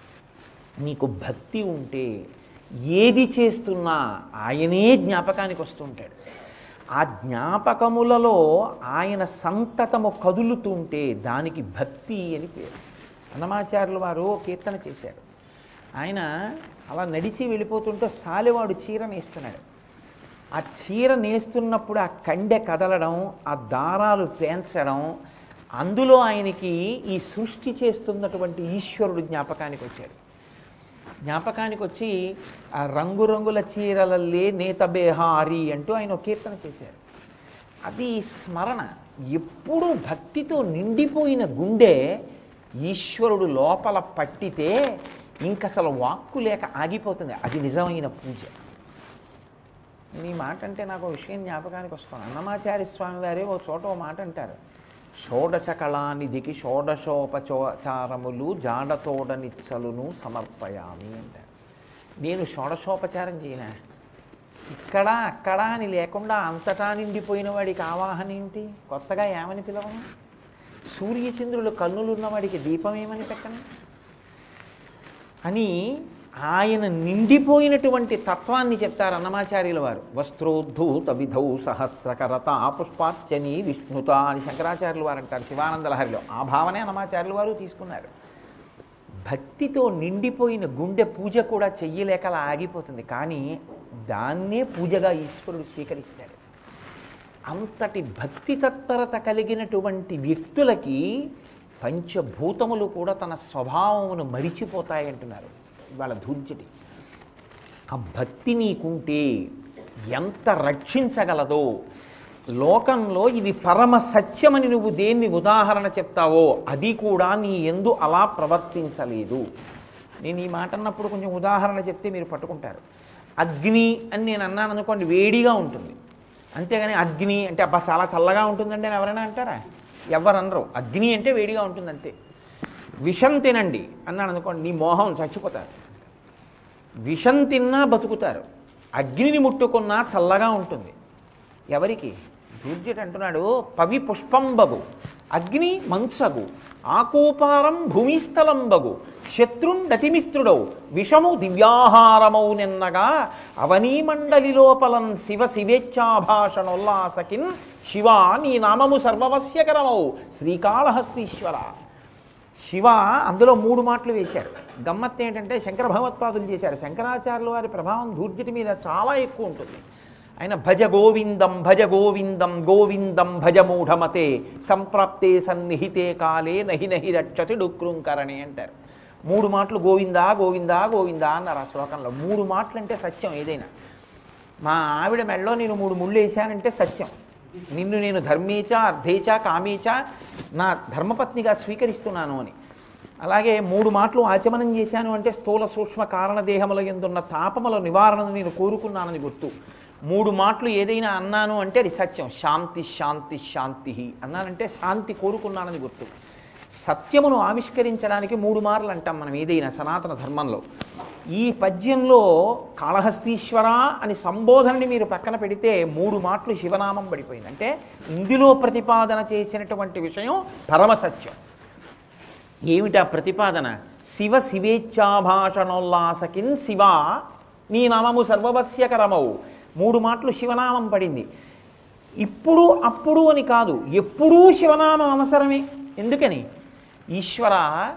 S1: నీకు భక్తి ఉంటే ఏది చేస్తున్నా ఆయనే జ్ఞాపకానికి వస్తుంటాడు ఆ జ్ఞాపకములలో ఆయన సంతతము కదులుతుంటే దానికి భక్తి అని పేరు అన్నమాచార్యుల వారు ఓ కీర్తన చేశారు ఆయన అలా నడిచి వెళ్ళిపోతుంటే సాలెవాడు చీర నేస్తున్నాడు ఆ చీర నేస్తున్నప్పుడు ఆ కండె కదలడం ఆ దారాలు పేంచడం అందులో ఆయనకి ఈ సృష్టి చేస్తున్నటువంటి ఈశ్వరుడు జ్ఞాపకానికి వచ్చాడు జ్ఞాపకానికి వచ్చి ఆ రంగురంగుల చీరలల్లే నేత బేహారి అంటూ ఆయన ఒక కీర్తన చేశారు అది స్మరణ ఎప్పుడూ భక్తితో నిండిపోయిన గుండె ఈశ్వరుడు లోపల పట్టితే ఇంకసలు వాక్కు లేక ఆగిపోతుంది అది నిజమైన పూజ నేను ఈ మాట అంటే నాకు ఒక విషయం జ్ఞాపకానికి వస్తాను అన్నమాచార్య స్వామి వారే ఓ చోట ఓ మాట అంటారు షోడశ కళానిధికి షోడశోపచారములు జాడతోడనిచ్చలును సమర్పయామి అంటారు నేను షోడశోపచారం చేయనా ఇక్కడ అక్కడ అని లేకుండా అంతటా నిండిపోయిన వాడికి ఆవాహన ఏంటి కొత్తగా ఏమని పిలవను సూర్యచంద్రులు కన్నులు ఉన్నవాడికి దీపం ఏమని పెట్టను అని ఆయన నిండిపోయినటువంటి తత్వాన్ని చెప్తారు అన్నమాచార్యుల వారు వస్త్రోద్ధూత విధౌ సహస్రకరత పుష్పార్చని విష్ణుత అని శంకరాచార్యుల వారు అంటారు శివానంద లహరిలో ఆ భావనే అన్నమాచార్యుల వారు తీసుకున్నారు భక్తితో నిండిపోయిన గుండె పూజ కూడా చెయ్యలేక అలా ఆగిపోతుంది కానీ దాన్నే పూజగా ఈశ్వరుడు స్వీకరిస్తాడు అంతటి భక్తి తత్పరత కలిగినటువంటి వ్యక్తులకి పంచభూతములు కూడా తన స్వభావమును మరిచిపోతాయి అంటున్నారు ఇవాళ ధూర్జటి ఆ భక్తి నీకుంటే ఎంత రక్షించగలదో లోకంలో ఇది పరమ సత్యమని నువ్వు దేన్ని ఉదాహరణ చెప్తావో అది కూడా నీ ఎందు అలా ప్రవర్తించలేదు నేను ఈ మాట అన్నప్పుడు కొంచెం ఉదాహరణ చెప్తే మీరు పట్టుకుంటారు అగ్ని అని నేను అన్నాను అనుకోండి వేడిగా ఉంటుంది అంతేగాని అగ్ని అంటే అబ్బా చాలా చల్లగా ఉంటుందండి అని ఎవరైనా అంటారా ఎవరు అనరు అగ్ని అంటే వేడిగా ఉంటుంది అంతే విషం తినండి అన్నాడు అనుకోండి నీ మోహం చచ్చిపోతారు విషం తిన్నా బతుకుతారు అగ్నిని ముట్టుకున్నా చల్లగా ఉంటుంది ఎవరికి దూర్జటి అంటున్నాడు పవి పుష్పంబగు అగ్ని మంచగు ఆకూపారం భూమిస్థలంబగు శత్రుండతిమిత్రుడౌ విషము దివ్యాహారమౌ నిన్నగా అవనీమండలి లోపలం శివ శివేచ్ఛాభాషణోల్లాసకిన్ శివ నీ నామము సర్వవస్యకరమౌ శ్రీకాళహస్తీశ్వర శివ అందులో మూడు మాటలు వేశారు గమ్మత్ ఏంటంటే శంకర భగవత్పాదులు చేశారు శంకరాచార్యుల వారి ప్రభావం దూర్జటి మీద చాలా ఎక్కువ ఉంటుంది ఆయన భజ గోవిందం భజ గోవిందం గోవిందం భజ మూఢమతే సంప్రాప్తే సన్నిహితే కాలే నహి నహి రక్షతి డుక్రుంకరణి అంటారు మూడు మాటలు గోవిందా గోవిందా గోవిందా అన్నారు ఆ శ్లోకంలో మూడు మాటలు అంటే సత్యం ఏదైనా మా ఆవిడ మెడలో నేను మూడు ముళ్ళు వేశానంటే సత్యం నిన్ను నేను ధర్మేచ అర్ధేచ కామేచ నా ధర్మపత్నిగా స్వీకరిస్తున్నాను అని అలాగే మూడు మాటలు ఆచమనం చేశాను అంటే స్థూల సూక్ష్మ కారణదేహముల ఎందున్న తాపముల నివారణను నేను కోరుకున్నానని గుర్తు మూడు మాటలు ఏదైనా అన్నాను అంటే అది సత్యం శాంతి శాంతి శాంతి అన్నానంటే శాంతి కోరుకున్నానని గుర్తు సత్యమును ఆవిష్కరించడానికి మూడు మార్లు అంటాం మనం ఏదైనా సనాతన ధర్మంలో ఈ పద్యంలో కాళహస్తీశ్వర అని సంబోధనని మీరు పక్కన పెడితే మూడు మాటలు శివనామం పడిపోయింది అంటే ఇందులో ప్రతిపాదన చేసినటువంటి విషయం పరమసత్యం ఏమిటా ప్రతిపాదన శివ శివేచ్ఛాభాషణోల్లాసకిన్ శివ నీ నామము సర్వవస్యకరమవు మూడు మాటలు శివనామం పడింది ఇప్పుడు అప్పుడు అని కాదు ఎప్పుడూ శివనామం అవసరమే ఎందుకని ఈశ్వర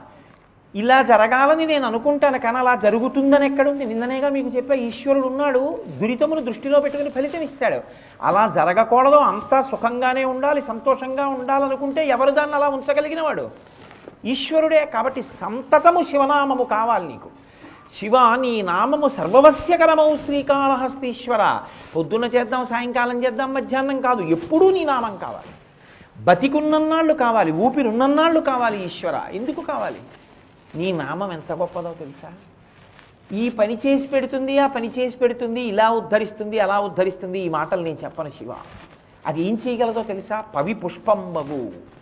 S1: ఇలా జరగాలని నేను అనుకుంటాను కానీ అలా జరుగుతుందని ఎక్కడుంది నిన్ననేగా మీకు చెప్పా ఈశ్వరుడు ఉన్నాడు దురితమును దృష్టిలో పెట్టుకుని ఫలితం ఇస్తాడు అలా జరగకూడదు అంతా సుఖంగానే ఉండాలి సంతోషంగా ఉండాలనుకుంటే ఎవరు దాన్ని అలా ఉంచగలిగిన వాడు ఈశ్వరుడే కాబట్టి సంతతము శివనామము కావాలి నీకు శివ నీ నామము సర్వవస్యకరమౌ శ్రీకాళహస్తీశ్వర పొద్దున్న చేద్దాం సాయంకాలం చేద్దాం మధ్యాహ్నం కాదు ఎప్పుడూ నీ నామం కావాలి బతికున్నన్నాళ్ళు కావాలి ఊపిరున్నన్నాళ్ళు కావాలి ఈశ్వర ఎందుకు కావాలి నీ నామం ఎంత గొప్పదో తెలుసా ఈ పని చేసి పెడుతుంది ఆ పని చేసి పెడుతుంది ఇలా ఉద్ధరిస్తుంది అలా ఉద్ధరిస్తుంది ఈ మాటలు నేను చెప్పను శివ అది ఏం చేయగలదో తెలుసా పవి పుష్పంబగు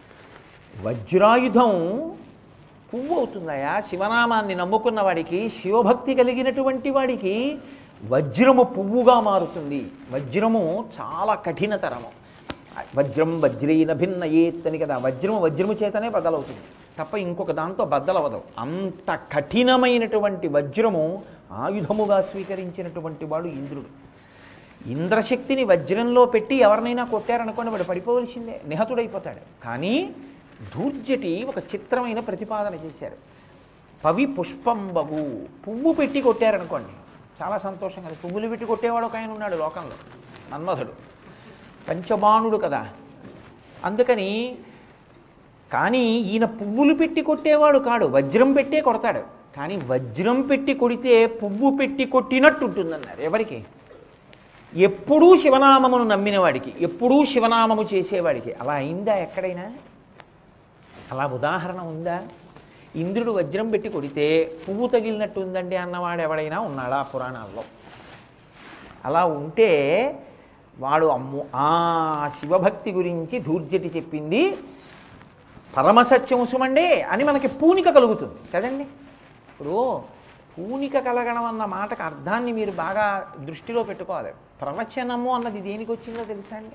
S1: వజ్రాయుధం పువ్వు అవుతుందయా శివనామాన్ని నమ్ముకున్న వాడికి శివభక్తి కలిగినటువంటి వాడికి వజ్రము పువ్వుగా మారుతుంది వజ్రము చాలా కఠినతరము వజ్రం వజ్రైన భిన్న ఏత్తని కదా వజ్రము వజ్రము చేతనే బద్దలవుతుంది తప్ప ఇంకొక దాంతో బద్దలవదు అంత కఠినమైనటువంటి వజ్రము ఆయుధముగా స్వీకరించినటువంటి వాడు ఇంద్రుడు ఇంద్రశక్తిని వజ్రంలో పెట్టి ఎవరినైనా కొట్టారనుకోండి వాడు పడిపోవలసిందే నిహతుడైపోతాడు కానీ ధూర్జటి ఒక చిత్రమైన ప్రతిపాదన చేశారు పవి పుష్పంబగు పువ్వు పెట్టి కొట్టారనుకోండి చాలా సంతోషం కదా పువ్వులు పెట్టి కొట్టేవాడు ఒక ఆయన ఉన్నాడు లోకంలో మన్మధుడు పంచబాణుడు కదా అందుకని కానీ ఈయన పువ్వులు పెట్టి కొట్టేవాడు కాడు వజ్రం పెట్టే కొడతాడు కానీ వజ్రం పెట్టి కొడితే పువ్వు పెట్టి కొట్టినట్టు ఉంటుందన్నారు ఎవరికి ఎప్పుడూ శివనామమును నమ్మినవాడికి ఎప్పుడూ శివనామము చేసేవాడికి అలా అయిందా ఎక్కడైనా అలా ఉదాహరణ ఉందా ఇంద్రుడు వజ్రం పెట్టి కొడితే పువ్వు తగిలినట్టు ఉందండి అన్నవాడు ఎవడైనా ఉన్నాడా పురాణాల్లో అలా ఉంటే వాడు అమ్ము ఆ శివభక్తి గురించి ధూర్జటి చెప్పింది పరమసత్యము సుమండే అని మనకి పూనిక కలుగుతుంది కదండి ఇప్పుడు పూనిక కలగడం అన్న మాటకు అర్థాన్ని మీరు బాగా దృష్టిలో పెట్టుకోవాలి ప్రవచనము అన్నది దేనికి వచ్చిందో తెలుసా అండి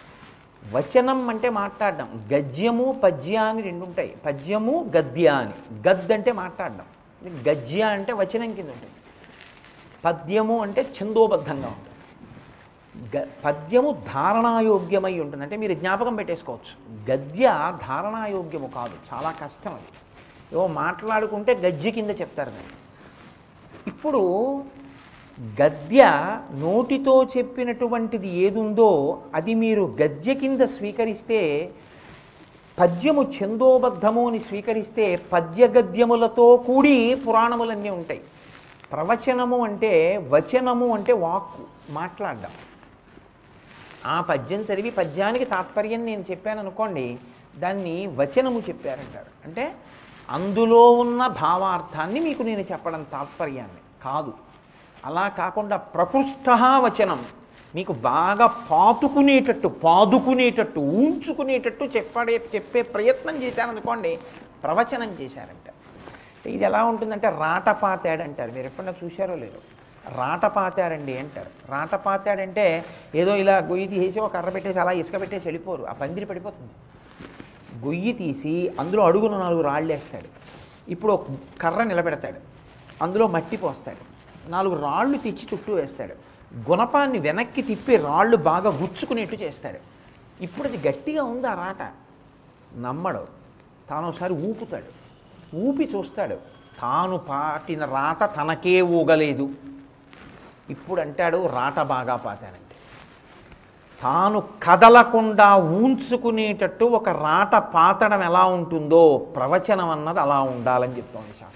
S1: వచనం అంటే మాట్లాడడం గద్యము పద్య అని రెండు ఉంటాయి పద్యము గద్య అని గద్ అంటే మాట్లాడడం గద్య అంటే వచనం కింద ఉంటుంది పద్యము అంటే ఛందోబద్ధంగా ఉంటుంది గ పద్యము ధారణాయోగ్యమై ఉంటుంది అంటే మీరు జ్ఞాపకం పెట్టేసుకోవచ్చు గద్య ధారణాయోగ్యము కాదు చాలా కష్టం అది ఏవో మాట్లాడుకుంటే గద్య కింద చెప్తారు దాన్ని ఇప్పుడు గద్య నోటితో చెప్పినటువంటిది ఏదుందో అది మీరు గద్య కింద స్వీకరిస్తే పద్యము ఛందోబద్ధము అని స్వీకరిస్తే పద్య గద్యములతో కూడి పురాణములన్నీ ఉంటాయి ప్రవచనము అంటే వచనము అంటే వాక్కు మాట్లాడడం ఆ పద్యం చదివి పద్యానికి తాత్పర్యం నేను చెప్పాను అనుకోండి దాన్ని వచనము చెప్పారంటారు అంటే అందులో ఉన్న భావార్థాన్ని మీకు నేను చెప్పడం తాత్పర్యాన్ని కాదు అలా కాకుండా ప్రకృష్ట వచనం మీకు బాగా పాతుకునేటట్టు పాదుకునేటట్టు ఊంచుకునేటట్టు చెప్పడే చెప్పే ప్రయత్నం చేశాననుకోండి ప్రవచనం చేశారంట ఇది ఎలా ఉంటుందంటే రాటపాతాడు అంటారు మీరు ఎప్పుడన్నా చూశారో లేదో రాటపాతాడండి అంటారు రాటపాతాడంటే ఏదో ఇలా గొయ్యి తీసి ఒక కర్ర పెట్టేసి అలా ఇసుక పెట్టేసి వెళ్ళిపోరు ఆ పందిరి పడిపోతుంది గొయ్యి తీసి అందులో అడుగున నాలుగు రాళ్ళు వేస్తాడు ఇప్పుడు ఒక కర్ర నిలబెడతాడు అందులో మట్టి పోస్తాడు నాలుగు రాళ్ళు తెచ్చి చుట్టూ వేస్తాడు గుణపాన్ని వెనక్కి తిప్పి రాళ్ళు బాగా గుచ్చుకునేట్టు చేస్తాడు ఇప్పుడు అది గట్టిగా ఉంది ఆ రాట నమ్మడు తాను ఒకసారి ఊపుతాడు ఊపి చూస్తాడు తాను పాటిన రాత తనకే ఊగలేదు ఇప్పుడు అంటాడు రాట బాగా పాతానంటే తాను కదలకుండా ఊంచుకునేటట్టు ఒక రాట పాతడం ఎలా ఉంటుందో ప్రవచనం అన్నది అలా ఉండాలని చెప్తోంది శాస్త్రం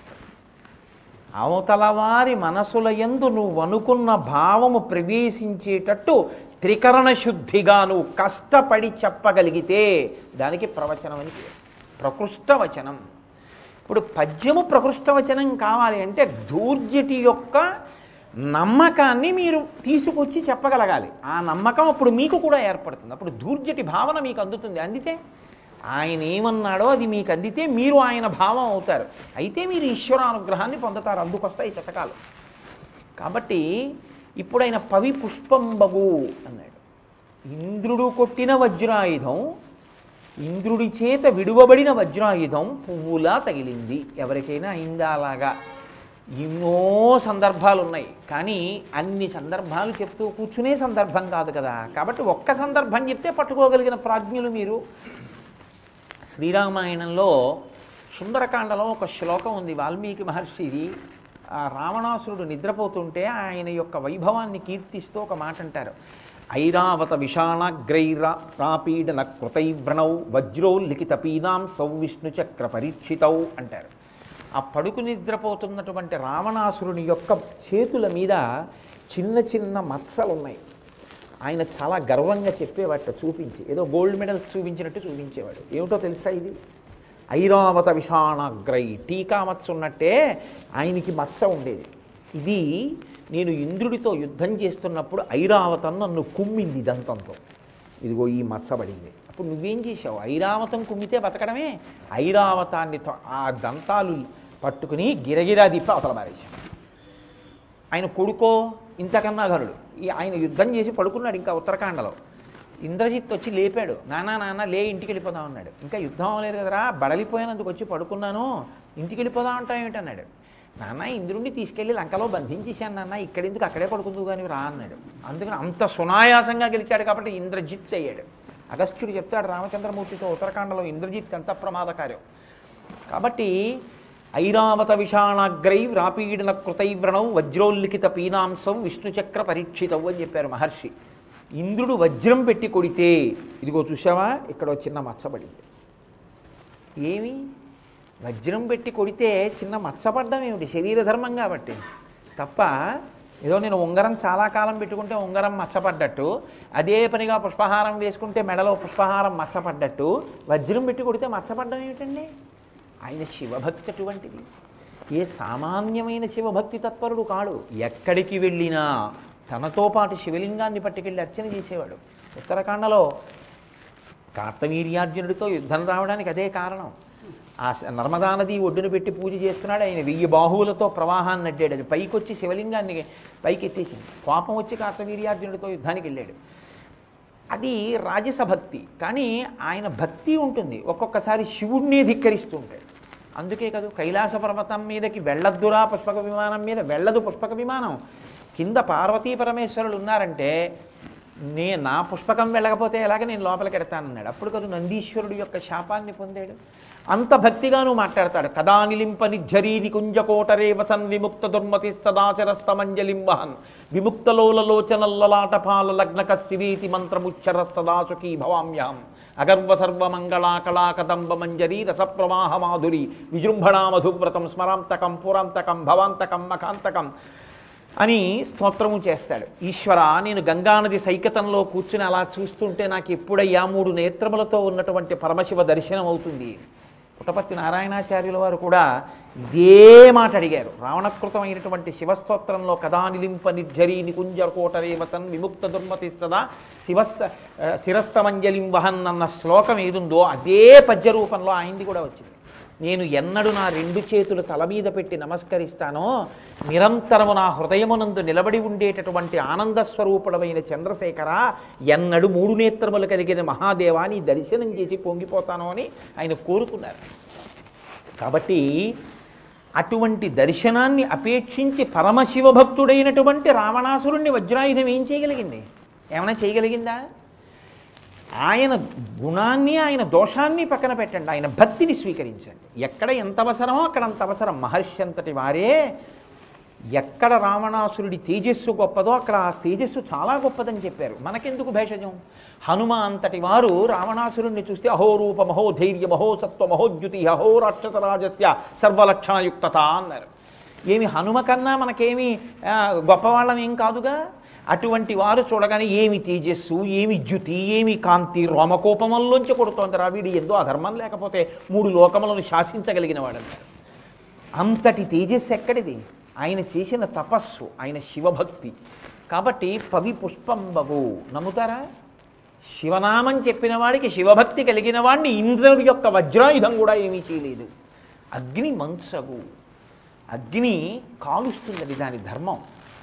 S1: అవతల వారి మనసుల యందు నువ్వు అనుకున్న భావము ప్రవేశించేటట్టు త్రికరణ శుద్ధిగా నువ్వు కష్టపడి చెప్పగలిగితే దానికి ప్రవచనం అని పేరు ప్రకృష్ట వచనం ఇప్పుడు పద్యము ప్రకృష్ట వచనం కావాలి అంటే దూర్జటి యొక్క నమ్మకాన్ని మీరు తీసుకొచ్చి చెప్పగలగాలి ఆ నమ్మకం అప్పుడు మీకు కూడా ఏర్పడుతుంది అప్పుడు దూర్జటి భావన మీకు అందుతుంది అందితే ఆయన ఏమన్నాడో అది మీకు అందితే మీరు ఆయన భావం అవుతారు అయితే మీరు ఈశ్వరానుగ్రహాన్ని పొందుతారు అందుకొస్తాయి ఈ శతకాలు కాబట్టి ఇప్పుడు ఆయన పవి పుష్పంబగు అన్నాడు ఇంద్రుడు కొట్టిన వజ్రాయుధం ఇంద్రుడి చేత విడువబడిన వజ్రాయుధం పువ్వులా తగిలింది ఎవరికైనా అయిందా అలాగా ఎన్నో సందర్భాలు ఉన్నాయి కానీ అన్ని సందర్భాలు చెప్తూ కూర్చునే సందర్భం కాదు కదా కాబట్టి ఒక్క సందర్భం చెప్తే పట్టుకోగలిగిన ప్రాజ్ఞులు మీరు శ్రీరామాయణంలో సుందరకాండలో ఒక శ్లోకం ఉంది వాల్మీకి మహర్షిది ఆ రావణాసురుడు నిద్రపోతుంటే ఆయన యొక్క వైభవాన్ని కీర్తిస్తూ ఒక మాట అంటారు ఐరావత విషాణగ్రైరా రాపీడన కృతైవ్రణౌ వజ్రోల్లిఖిత పీనాం సౌవిష్ణు చక్ర పరీక్షితౌ అంటారు ఆ పడుకు నిద్రపోతున్నటువంటి రావణాసురుని యొక్క చేతుల మీద చిన్న చిన్న మచ్చలు ఉన్నాయి ఆయన చాలా గర్వంగా చెప్పేవాట చూపించి ఏదో గోల్డ్ మెడల్స్ చూపించినట్టు చూపించేవాడు ఏమిటో తెలుసా ఇది ఐరావత విషాణగ్రై టీకా మచ్చ ఉన్నట్టే ఆయనకి మచ్చ ఉండేది ఇది నేను ఇంద్రుడితో యుద్ధం చేస్తున్నప్పుడు ఐరావతం నన్ను కుమ్మింది దంతంతో ఇదిగో ఈ మచ్చబడింది అప్పుడు నువ్వేం చేసావు ఐరావతం కుమ్మితే బతకడమే ఐరావతాన్ని తో- ఆ దంతాలు పట్టుకుని గిరగిరా దిప్పి అవతల మారేశావు ఆయన కొడుకో ఇంతకన్నా ఘనుడు ఈ ఆయన యుద్ధం చేసి పడుకున్నాడు ఇంకా ఉత్తరాఖండలో ఇంద్రజిత్ వచ్చి లేపాడు నానా నాన్న లే ఇంటికి వెళ్ళిపోదాం అన్నాడు ఇంకా యుద్ధం అవ్వలేదు కదరా బడలిపోయినందుకు వచ్చి పడుకున్నాను ఇంటికి వెళ్ళిపోదాం అంటాం ఏమిటన్నాడు నాన్న ఇంద్రుడిని తీసుకెళ్ళి లంకలో బంధించేశాను నాన్న ఇక్కడెందుకు అక్కడే పడుకుందు కానీ రా అన్నాడు అందుకని అంత సునాయాసంగా గెలిచాడు కాబట్టి ఇంద్రజిత్ అయ్యాడు అగస్త్యుడు చెప్తాడు రామచంద్రమూర్తితో ఉత్తరాఖండలో ఇంద్రజిత్ ఎంత ప్రమాదకార్యం కాబట్టి ఐరావత విషాణాగ్రై వ్రాపీడన కృతైవ్రణం వజ్రోల్లిఖిత పీనాంసం విష్ణుచక్ర పరీక్షితం అని చెప్పారు మహర్షి ఇంద్రుడు వజ్రం పెట్టి కొడితే ఇదిగో చూసావా ఇక్కడ ఓ చిన్న మచ్చబడింది ఏమి వజ్రం పెట్టి కొడితే చిన్న మచ్చపడ్డం ఏమిటి శరీర ధర్మం కాబట్టి తప్ప ఏదో నేను ఉంగరం చాలా కాలం పెట్టుకుంటే ఉంగరం మచ్చపడ్డట్టు అదే పనిగా పుష్పహారం వేసుకుంటే మెడలో పుష్పహారం మచ్చపడ్డట్టు వజ్రం పెట్టి కొడితే మచ్చపడ్డం ఏమిటండి ఆయన శివభక్తి అటువంటిది ఏ సామాన్యమైన శివభక్తి తత్పరుడు కాడు ఎక్కడికి వెళ్ళినా తనతో పాటు శివలింగాన్ని పట్టుకెళ్ళి అర్చన చేసేవాడు ఉత్తరాఖండలో కార్తవీర్యార్జునుడితో యుద్ధం రావడానికి అదే కారణం ఆ స- నర్మదా నది ఒడ్డున పెట్టి పూజ చేస్తున్నాడు ఆయన వెయ్యి బాహువులతో ప్రవాహాన్ని అడ్డాడు అది పైకి వచ్చి శివలింగాన్ని పైకి ఎత్తేసింది కోపం వచ్చి కార్తవీర్యార్జునుడితో యుద్ధానికి వెళ్ళాడు అది రాజస భక్తి కానీ ఆయన భక్తి ఉంటుంది ఒక్కొక్కసారి శివుణ్ణి ధిక్కరిస్తూ ఉంటాడు అందుకే కదా కైలాస పర్వతం మీదకి వెళ్ళద్దురా పుష్పక విమానం మీద వెళ్ళదు పుష్పక విమానం కింద పార్వతీ పరమేశ్వరులు ఉన్నారంటే నే నా పుష్పకం వెళ్ళకపోతే ఎలాగ నేను లోపలికి ఎడతానన్నాడు అప్పుడు కదా నందీశ్వరుడు యొక్క శాపాన్ని పొందాడు అంత భక్తిగాను మాట్లాడతాడు కదా నిలింప నిఝరీ నికుంజకోటరే వసన్ విముక్త దుర్మతి సదాచరస్తమంజలింబహన్ విముక్తలోలలోచనల్లలాటపాల లగ్నక శిరీతి మంత్రముచ్చర సదా సుఖీ భవామ్యాం అగర్వ సర్వమంగళాకళా కదంబ మంజరీ రసప్రవాహ మాధురి విజృంభణా మధువ్రతం స్మరాంతకం పురాంతకం భవాంతకం మఖాంతకం అని స్తోత్రము చేస్తాడు ఈశ్వర నేను గంగానది సైకతంలో కూర్చుని అలా చూస్తుంటే నాకు ఎప్పుడయ్యా మూడు నేత్రములతో ఉన్నటువంటి పరమశివ దర్శనం అవుతుంది పుటపర్తి నారాయణాచార్యుల వారు కూడా ఇదే మాట అడిగారు రావణకృతమైనటువంటి శివస్తోత్రంలో కదా నిలింప నిర్జరీ నికుంజ కోటరే వసన్ విముక్త దుర్మతి సదా శివస్త ఆ, శిరస్తమంజలిం వహన్ అన్న శ్లోకం ఏదుందో అదే పద్య రూపంలో ఆయనది కూడా వచ్చింది నేను ఎన్నడు నా రెండు చేతులు తల మీద పెట్టి నమస్కరిస్తానో నిరంతరము నా హృదయమునందు నిలబడి ఉండేటటువంటి ఆనంద స్వరూపుడమైన చంద్రశేఖర ఎన్నడు మూడు నేత్రములు కలిగిన మహాదేవాని దర్శనం చేసి పొంగిపోతాను అని ఆయన కోరుకున్నారు కాబట్టి అటువంటి దర్శనాన్ని అపేక్షించి పరమశివ భక్తుడైనటువంటి రావణాసురుణ్ణి వజ్రాయుధం ఏం చేయగలిగింది ఏమైనా చేయగలిగిందా ఆయన గుణాన్ని ఆయన దోషాన్ని పక్కన పెట్టండి ఆయన భక్తిని స్వీకరించండి ఎక్కడ ఎంత అవసరమో అక్కడ అంత అవసరం మహర్షి అంతటి వారే ఎక్కడ రావణాసురుడి తేజస్సు గొప్పదో అక్కడ ఆ తేజస్సు చాలా గొప్పదని చెప్పారు మనకెందుకు భేషజం హనుమ అంతటి వారు రావణాసురుణ్ణి చూస్తే అహో రూప మహో ధైర్య మహో సత్వ మహోద్యుతి అహో రాక్షస రాజస్య సర్వలక్షణయుక్తత అన్నారు ఏమి హనుమ కన్నా మనకేమి ఆ, గొప్పవాళ్ళం ఏం కాదుగా అటువంటి వారు చూడగానే ఏమి తేజస్సు ఏమి జ్యుతి ఏమి కాంతి రోమకోపమంలోంచి కొడుతోంది రా వీడు ఎందో అధర్మం లేకపోతే మూడు లోకములను శాసించగలిగిన వాడన్నారు అంతటి తేజస్సు ఎక్కడిది ఆయన చేసిన తపస్సు ఆయన శివభక్తి కాబట్టి పవి పుష్పంబగు నమ్ముతారా శివనామం చెప్పిన వాడికి శివభక్తి కలిగిన వాడిని ఇంద్రుడి యొక్క వజ్రాయుధం కూడా ఏమీ చేయలేదు అగ్ని మంచగు అగ్ని కాలుస్తున్నది దాని ధర్మం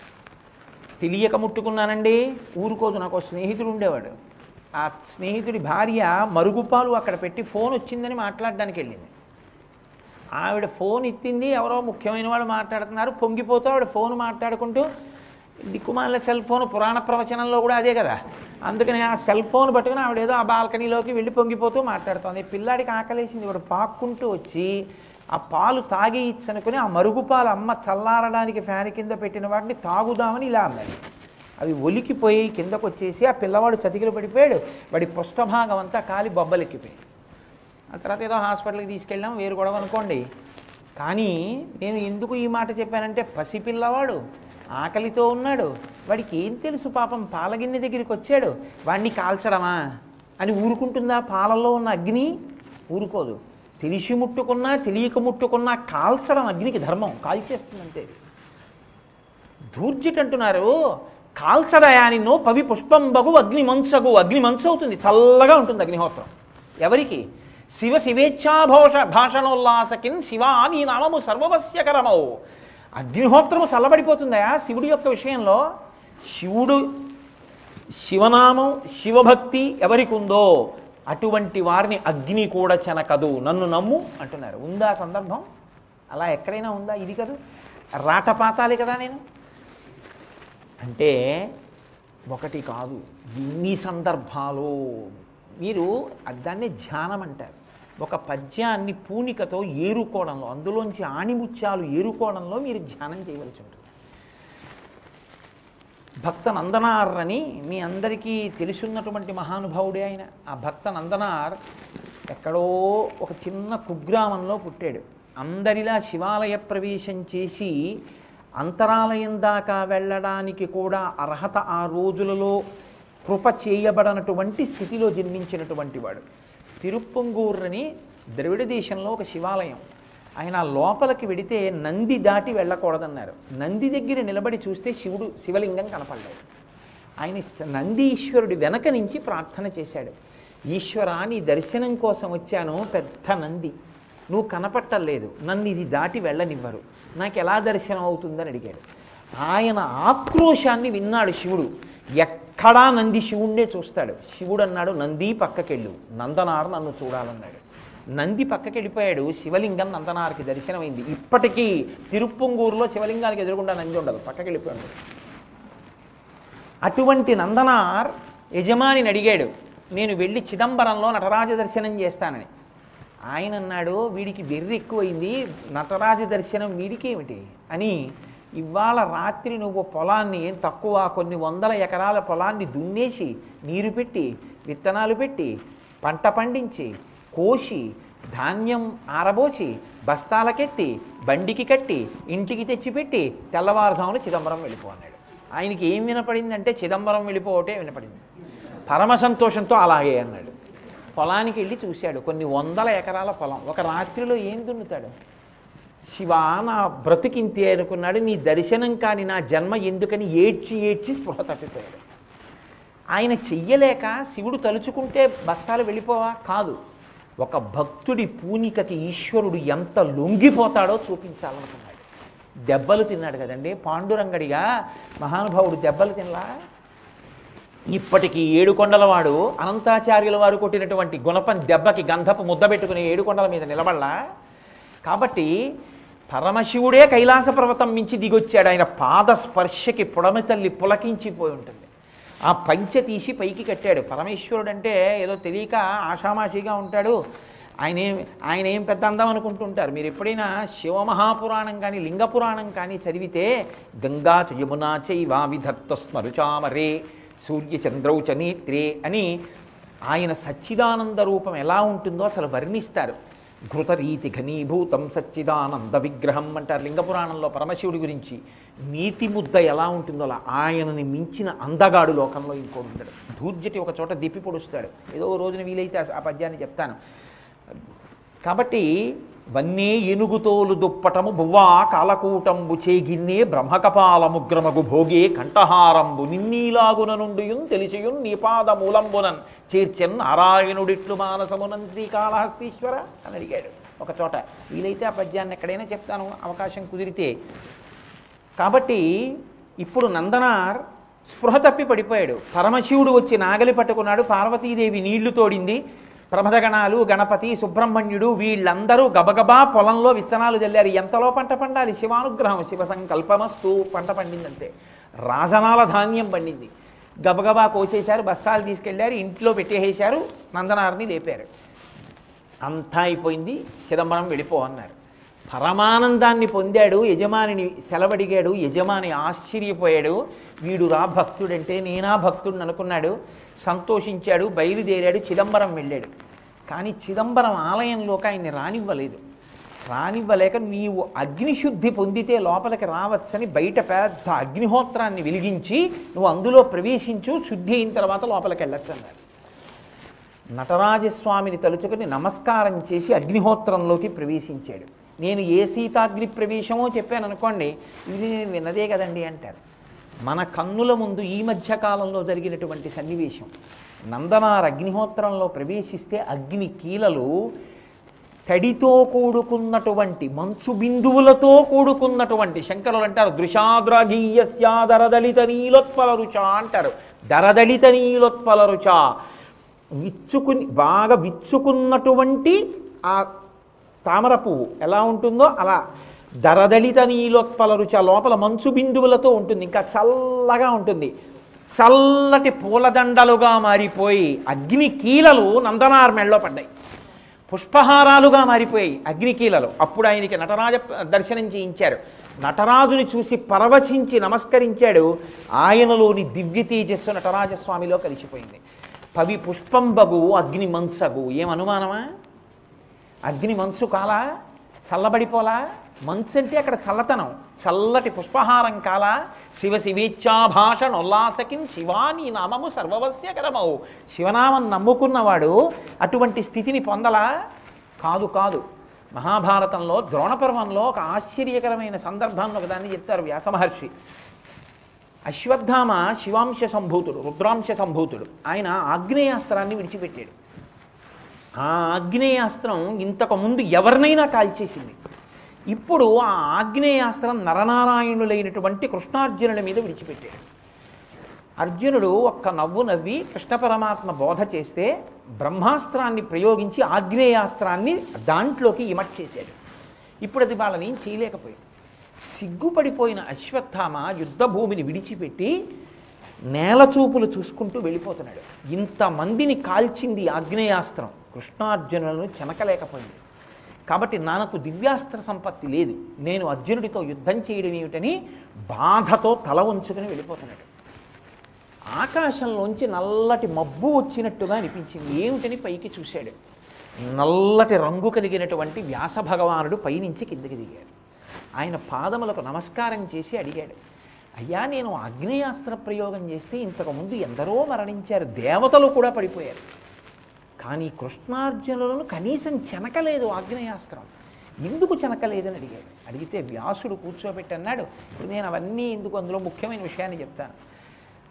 S1: తెలియక ముట్టుకున్నానండి ఊరుకోదు నాకు ఒక స్నేహితుడు ఉండేవాడు ఆ స్నేహితుడి భార్య మరుగుపాలు అక్కడ పెట్టి ఫోన్ వచ్చిందని మాట్లాడడానికి వెళ్ళింది ఆవిడ ఫోన్ ఎత్తింది ఎవరో ముఖ్యమైన వాళ్ళు మాట్లాడుతున్నారు పొంగిపోతూ ఆవిడ ఫోన్ మాట్లాడుకుంటూ దిక్కుమాల సెల్ ఫోన్ పురాణ ప్రవచనంలో కూడా అదే కదా అందుకని ఆ సెల్ ఫోన్ పట్టుకుని ఆవిడ ఏదో ఆ బాల్కనీలోకి వెళ్ళి పొంగిపోతూ మాట్లాడుతోంది పిల్లాడికి ఆకలేసింది వాడు పాక్కుంటూ వచ్చి ఆ పాలు తాగి ఇచ్చనుకుని ఆ మరుగు పాలు అమ్మ చల్లారడానికి ఫ్యాన్ కింద పెట్టిన వాటిని తాగుదామని ఇలా అన్నాడు అవి ఒలికిపోయి కిందకు వచ్చేసి ఆ పిల్లవాడు చతికిలు పడిపోయాడు వాడి పృష్ఠభాగం అంతా కాలి బొబ్బలెక్కిపోయాడు ఆ తర్వాత ఏదో హాస్పిటల్కి తీసుకెళ్ళాం వేరు గొడవ అనుకోండి కానీ నేను ఎందుకు ఈ మాట చెప్పానంటే పసిపిల్లవాడు ఆకలితో ఉన్నాడు వాడికి ఏం తెలుసు పాపం పాలగిన్నె దగ్గరికి వచ్చాడు వాడిని కాల్చడమా అని ఊరుకుంటుందా పాలల్లో ఉన్న అగ్ని ఊరుకోదు తెలిసి ముట్టుకున్నా తెలియక ముట్టుకున్నా కాల్చడం అగ్నికి ధర్మం కాల్చేస్తుంది అంతే దూర్జట్ అంటున్నారు కాల్చదయా నిన్ను పవి పుష్పంబగు అగ్ని మంచగు అగ్ని మంచు అవుతుంది చల్లగా ఉంటుంది అగ్నిహోత్రం ఎవరికి శివ శివేచ్ఛాభోష భాషణోల్లాసకిన్ శివ నీ నామము సర్వవస్యకరమౌ అగ్నిహోత్రము చల్లబడిపోతుందయా శివుడి యొక్క విషయంలో శివుడు శివనామం శివభక్తి ఎవరికి ఉందో అటువంటి వారిని అగ్ని కూడా చెనకదు నన్ను నమ్ము అంటున్నారు ఉందా సందర్భం అలా ఎక్కడైనా ఉందా ఇది కదూ రాటపాతాలి కదా నేను అంటే ఒకటి కాదు ఎన్ని సందర్భాలు మీరు దాన్ని ధ్యానం అంటారు ఒక పద్యాన్ని పూనికతో ఏరుకోవడంలో అందులోంచి ఆణిముత్యాలు ఏరుకోవడంలో మీరు ధ్యానం చేయవలసి ఉంటుంది భక్త నందనార్ అని మీ అందరికీ తెలుసున్నటువంటి మహానుభావుడే ఆయన ఆ భక్త నందనార్ ఎక్కడో ఒక చిన్న కుగ్రామంలో పుట్టాడు అందరిలా శివాలయ ప్రవేశం చేసి అంతరాలయం దాకా వెళ్ళడానికి కూడా అర్హత ఆ రోజులలో కృప చేయబడనటువంటి స్థితిలో జన్మించినటువంటి వాడు తిరుప్పంగూర్రని ద్రవిడ దేశంలో ఒక శివాలయం ఆయన ఆ లోపలికి వెడితే నంది దాటి వెళ్ళకూడదన్నారు నంది దగ్గర నిలబడి చూస్తే శివుడు శివలింగం కనపడలేదు ఆయన స- నందీశ్వరుడి వెనక నుంచి ప్రార్థన చేశాడు ఈశ్వరా నీ దర్శనం కోసం వచ్చాను పెద్ద నంది నువ్వు కనపట్టలేదు నన్ను ఇది దాటి వెళ్ళనివ్వరు నాకు ఎలా దర్శనం అవుతుందని అడిగాడు ఆయన ఆక్రోశాన్ని విన్నాడు శివుడు ఎక్కడా నంది శివుణ్ణే చూస్తాడు శివుడు అన్నాడు నంది పక్కకెళ్ళు నందనారు నన్ను చూడాలన్నాడు నంది పక్కకి వెళ్ళిపోయాడు శివలింగం నందనార్కి దర్శనమైంది ఇప్పటికీ తిరుప్పంగూరులో శివలింగానికి ఎదురుగుండా నంది ఉండదు పక్కకి వెళ్ళిపోయాడు అటువంటి నందనార్ యజమానిని అడిగాడు నేను వెళ్ళి చిదంబరంలో నటరాజ దర్శనం చేస్తానని ఆయన అన్నాడు వీడికి వెర్రి ఎక్కువైంది నటరాజ దర్శనం వీడికి ఏమిటి అని ఇవాళ రాత్రి నువ్వు పొలాన్ని ఏం తక్కువ కొన్ని వందల ఎకరాల పొలాన్ని దున్నేసి నీరు పెట్టి విత్తనాలు పెట్టి పంట పండించి కోసి ధాన్యం ఆరబోసి బస్తాలకెత్తి బండికి కట్టి ఇంటికి తెచ్చిపెట్టి తెల్లవారుజామున చిదంబరం వెళ్ళిపో అన్నాడు ఆయనకి ఏం వినపడిందంటే చిదంబరం వెళ్ళిపోవటే వినపడింది పరమ సంతోషంతో అలాగే అన్నాడు పొలానికి వెళ్ళి చూశాడు కొన్ని వందల ఎకరాల పొలం ఒక రాత్రిలో ఏం దున్నుతాడు శివ నా బ్రతికింతే అనుకున్నాడు నీ దర్శనం కాని నా జన్మ ఎందుకని ఏడ్చి ఏడ్చి స్పృహ తప్పిపోయాడు ఆయన చెయ్యలేక శివుడు తలుచుకుంటే బస్తాలు వెళ్ళిపోవా కాదు ఒక భక్తుడి పూనికకి ఈశ్వరుడు ఎంత లొంగిపోతాడో చూపించాలనుకున్నాడు దెబ్బలు తిన్నాడు కదండి పాండురంగడిగా మహానుభావుడు దెబ్బలు తినలా ఇప్పటికీ ఏడుకొండలవాడు అనంతాచార్యుల వారు కొట్టినటువంటి గుణపం దెబ్బకి గంధపు ముద్ద పెట్టుకుని ఏడుకొండల మీద నిలబడలా కాబట్టి పరమశివుడే కైలాస పర్వతం మించి దిగొచ్చాడు ఆయన పాద స్పర్శకి పుడమి తల్లి పులకించిపోయి ఉంటుంది ఆ పంచె తీసి పైకి కట్టాడు పరమేశ్వరుడు అంటే ఏదో తెలియక ఆషామాషిగా ఉంటాడు ఆయన ఏం ఆయన ఏం పెద్ద అందం అనుకుంటుంటారు మీరు ఎప్పుడైనా శివమహాపురాణం కానీ లింగ పురాణం కానీ చదివితే గంగా చ యమునా చైవా విధత్త స్మరుచామరే సూర్య చంద్రౌ చ నేత్రే అని ఆయన సచ్చిదానంద రూపం ఎలా ఉంటుందో అసలు వర్ణిస్తారు ఘృతరీతి ఘనీభూతం సచ్చిదానంద విగ్రహం అంటారు లింగపురాణంలో పరమశివుడి గురించి నీతి ముద్ద ఎలా ఉంటుందో అలా ఆయనని మించిన అందగాడు లోకంలో ఇంకోటి ఉంటాడు దూర్జటి ఒక చోట దిప్పి పొడుస్తాడు ఏదో ఓ రోజున వీలైతే ఆ- ఆ పద్యాన్ని చెప్తాను కాబట్టి వన్నే ఏనుగుతోలు దుప్పటము బువ్వా కాలకూటంబు చేగిన్నే బ్రహ్మకపాలముగ్రమగు భోగే కంఠహారంబు నిన్నీలాగున నుండియున్ తెలిసియున్ నీపాద మూలంబునన్ చేర్చెన్ నారాయణుడిట్లు మానసమునన్ శ్రీకాళహస్తీశ్వర అని అడిగాడు ఒక చోట వీలైతే ఆ పద్యాన్ని ఎక్కడైనా చెప్తాను అవకాశం కుదిరితే కాబట్టి ఇప్పుడు నందనార్ స్పృహ తప్పి పడిపోయాడు పరమశివుడు వచ్చి నాగలి పట్టుకున్నాడు పార్వతీదేవి నీళ్లు తోడింది ప్రమదగణాలు గణపతి సుబ్రహ్మణ్యుడు వీళ్ళందరూ గబగబా పొలంలో విత్తనాలు చల్లారు ఎంతలో పంట పండాలి శివానుగ్రహం శివ సంకల్పమస్తు పంట పండిందంతే రాజనాల ధాన్యం పండింది గబగబా కోసేశారు బస్తాలు తీసుకెళ్లారు ఇంట్లో పెట్టేసేశారు నందనార్ని లేపారు అంతా అయిపోయింది చిదంబరం వెళ్ళిపో అన్నారు పరమానందాన్ని పొందాడు యజమానిని సెలవడిగాడు యజమాని ఆశ్చర్యపోయాడు వీడు రా భక్తుడంటే నేనా భక్తుడిని అనుకున్నాడు సంతోషించాడు బయలుదేరాడు చిదంబరం వెళ్ళాడు కానీ చిదంబరం ఆలయంలోకి ఆయన్ని రానివ్వలేదు రానివ్వలేక నీవు అగ్నిశుద్ధి పొందితే లోపలికి రావచ్చని బయట పెద్ద అగ్నిహోత్రాన్ని వెలిగించి నువ్వు అందులో ప్రవేశించు శుద్ధి అయిన తర్వాత లోపలికి వెళ్ళొచ్చు అన్నారు నటరాజస్వామిని తలుచుకుని నమస్కారం చేసి అగ్నిహోత్రంలోకి ప్రవేశించాడు నేను ఏ సీతాగ్ని ప్రవేశమో చెప్పాను అనుకోండి ఇది నేను విన్నదే కదండి అంటారు మన కన్నుల ముందు ఈ మధ్య కాలంలో జరిగినటువంటి సన్నివేశం నందనార్ అగ్నిహోత్రంలో ప్రవేశిస్తే అగ్ని కీలలు తడితో కూడుకున్నటువంటి మంచు బిందువులతో కూడుకున్నటువంటి శంకరులు అంటారు దృశాద్రగీయస్యాదరదళిత నీలోత్పల రుచ అంటారు దరదళిత నీలోత్పల రుచ విచ్చుకుని బాగా విచ్చుకున్నటువంటి ఆ తామర పువ్వు ఎలా ఉంటుందో అలా దరదళిత నీలోత్పల రుచ లోపల మంచు బిందువులతో ఉంటుంది ఇంకా చల్లగా ఉంటుంది చల్లటి పూలదండలుగా మారిపోయి అగ్ని కీలలు నందనార్ మెళ్ళలో పడ్డాయి పుష్పహారాలుగా మారిపోయాయి అగ్నికీలలు అప్పుడు ఆయనకి నటరాజ దర్శనం చేయించారు నటరాజుని చూసి పరవశించి నమస్కరించాడు ఆయనలోని దివ్య తేజస్సు నటరాజస్వామిలో కలిసిపోయింది పవి పుష్పంబగు అగ్ని మంచగు ఏం అనుమానమా అగ్ని మంచు కాలా చల్లబడిపోలా మంచు అంటే అక్కడ చల్లతనం చల్లటి పుష్పహారం కాలా శివ శివేచ్ఛాభాషణ ఉల్లాసకిం శివాని నామము సర్వవస్య కరమవు శివనామం నమ్ముకున్నవాడు అటువంటి స్థితిని పొందలా కాదు కాదు మహాభారతంలో ద్రోణపర్వంలో ఒక ఆశ్చర్యకరమైన సందర్భాన్ని ఒకదాన్ని చెప్తారు వ్యాసమహర్షి అశ్వత్థామ శివాంశ సంభూతుడు రుద్రాంశ సంభూతుడు ఆయన ఆగ్నేయాస్త్రాన్ని విడిచిపెట్టాడు ఆ ఆగ్నేయాస్త్రం ఇంతకు ముందు ఎవరినైనా కాల్చేసింది ఇప్పుడు ఆ ఆగ్నేయాస్త్రం నరనారాయణులైనటువంటి కృష్ణార్జునుల మీద విడిచిపెట్టాడు అర్జునుడు ఒక్క నవ్వు నవ్వి కృష్ణ పరమాత్మ బోధ చేస్తే బ్రహ్మాస్త్రాన్ని ప్రయోగించి ఆగ్నేయాస్త్రాన్ని దాంట్లోకి ఇమట్ చేశాడు ఇప్పుడు అది వాళ్ళని ఏం చేయలేకపోయింది సిగ్గుపడిపోయిన అశ్వత్థామ యుద్ధభూమిని విడిచిపెట్టి నేల చూపులు చూసుకుంటూ వెళ్ళిపోతున్నాడు ఇంతమందిని కాల్చింది ఆగ్నేయాస్త్రం కృష్ణార్జునులను చెనకలేకపోయింది కాబట్టి నాకు దివ్యాస్త్ర సంపత్తి లేదు నేను అర్జునుడితో యుద్ధం చేయడం ఏమిటని బాధతో తల ఉంచుకుని వెళ్ళిపోతున్నాడు ఆకాశంలోంచి నల్లటి మబ్బు వచ్చినట్టుగా అనిపించింది ఏమిటని పైకి చూశాడు నల్లటి రంగు కలిగినటువంటి వ్యాస భగవానుడు పైనుంచి కిందకి దిగాడు ఆయన పాదములకు నమస్కారం చేసి అడిగాడు అయ్యా నేను ఆగ్నేయాస్త్ర ప్రయోగం చేస్తే ఇంతకుముందు ఎందరో మరణించారు దేవతలు కూడా పడిపోయారు కానీ కృష్ణార్జునులను కనీసం చెనకలేదు ఆగ్నేయాస్త్రం ఎందుకు చెనకలేదని అడిగాడు అడిగితే వ్యాసుడు కూర్చోబెట్టి అన్నాడు ఇప్పుడు నేను అవన్నీ ఎందుకు అందులో ముఖ్యమైన విషయాన్ని చెప్తాను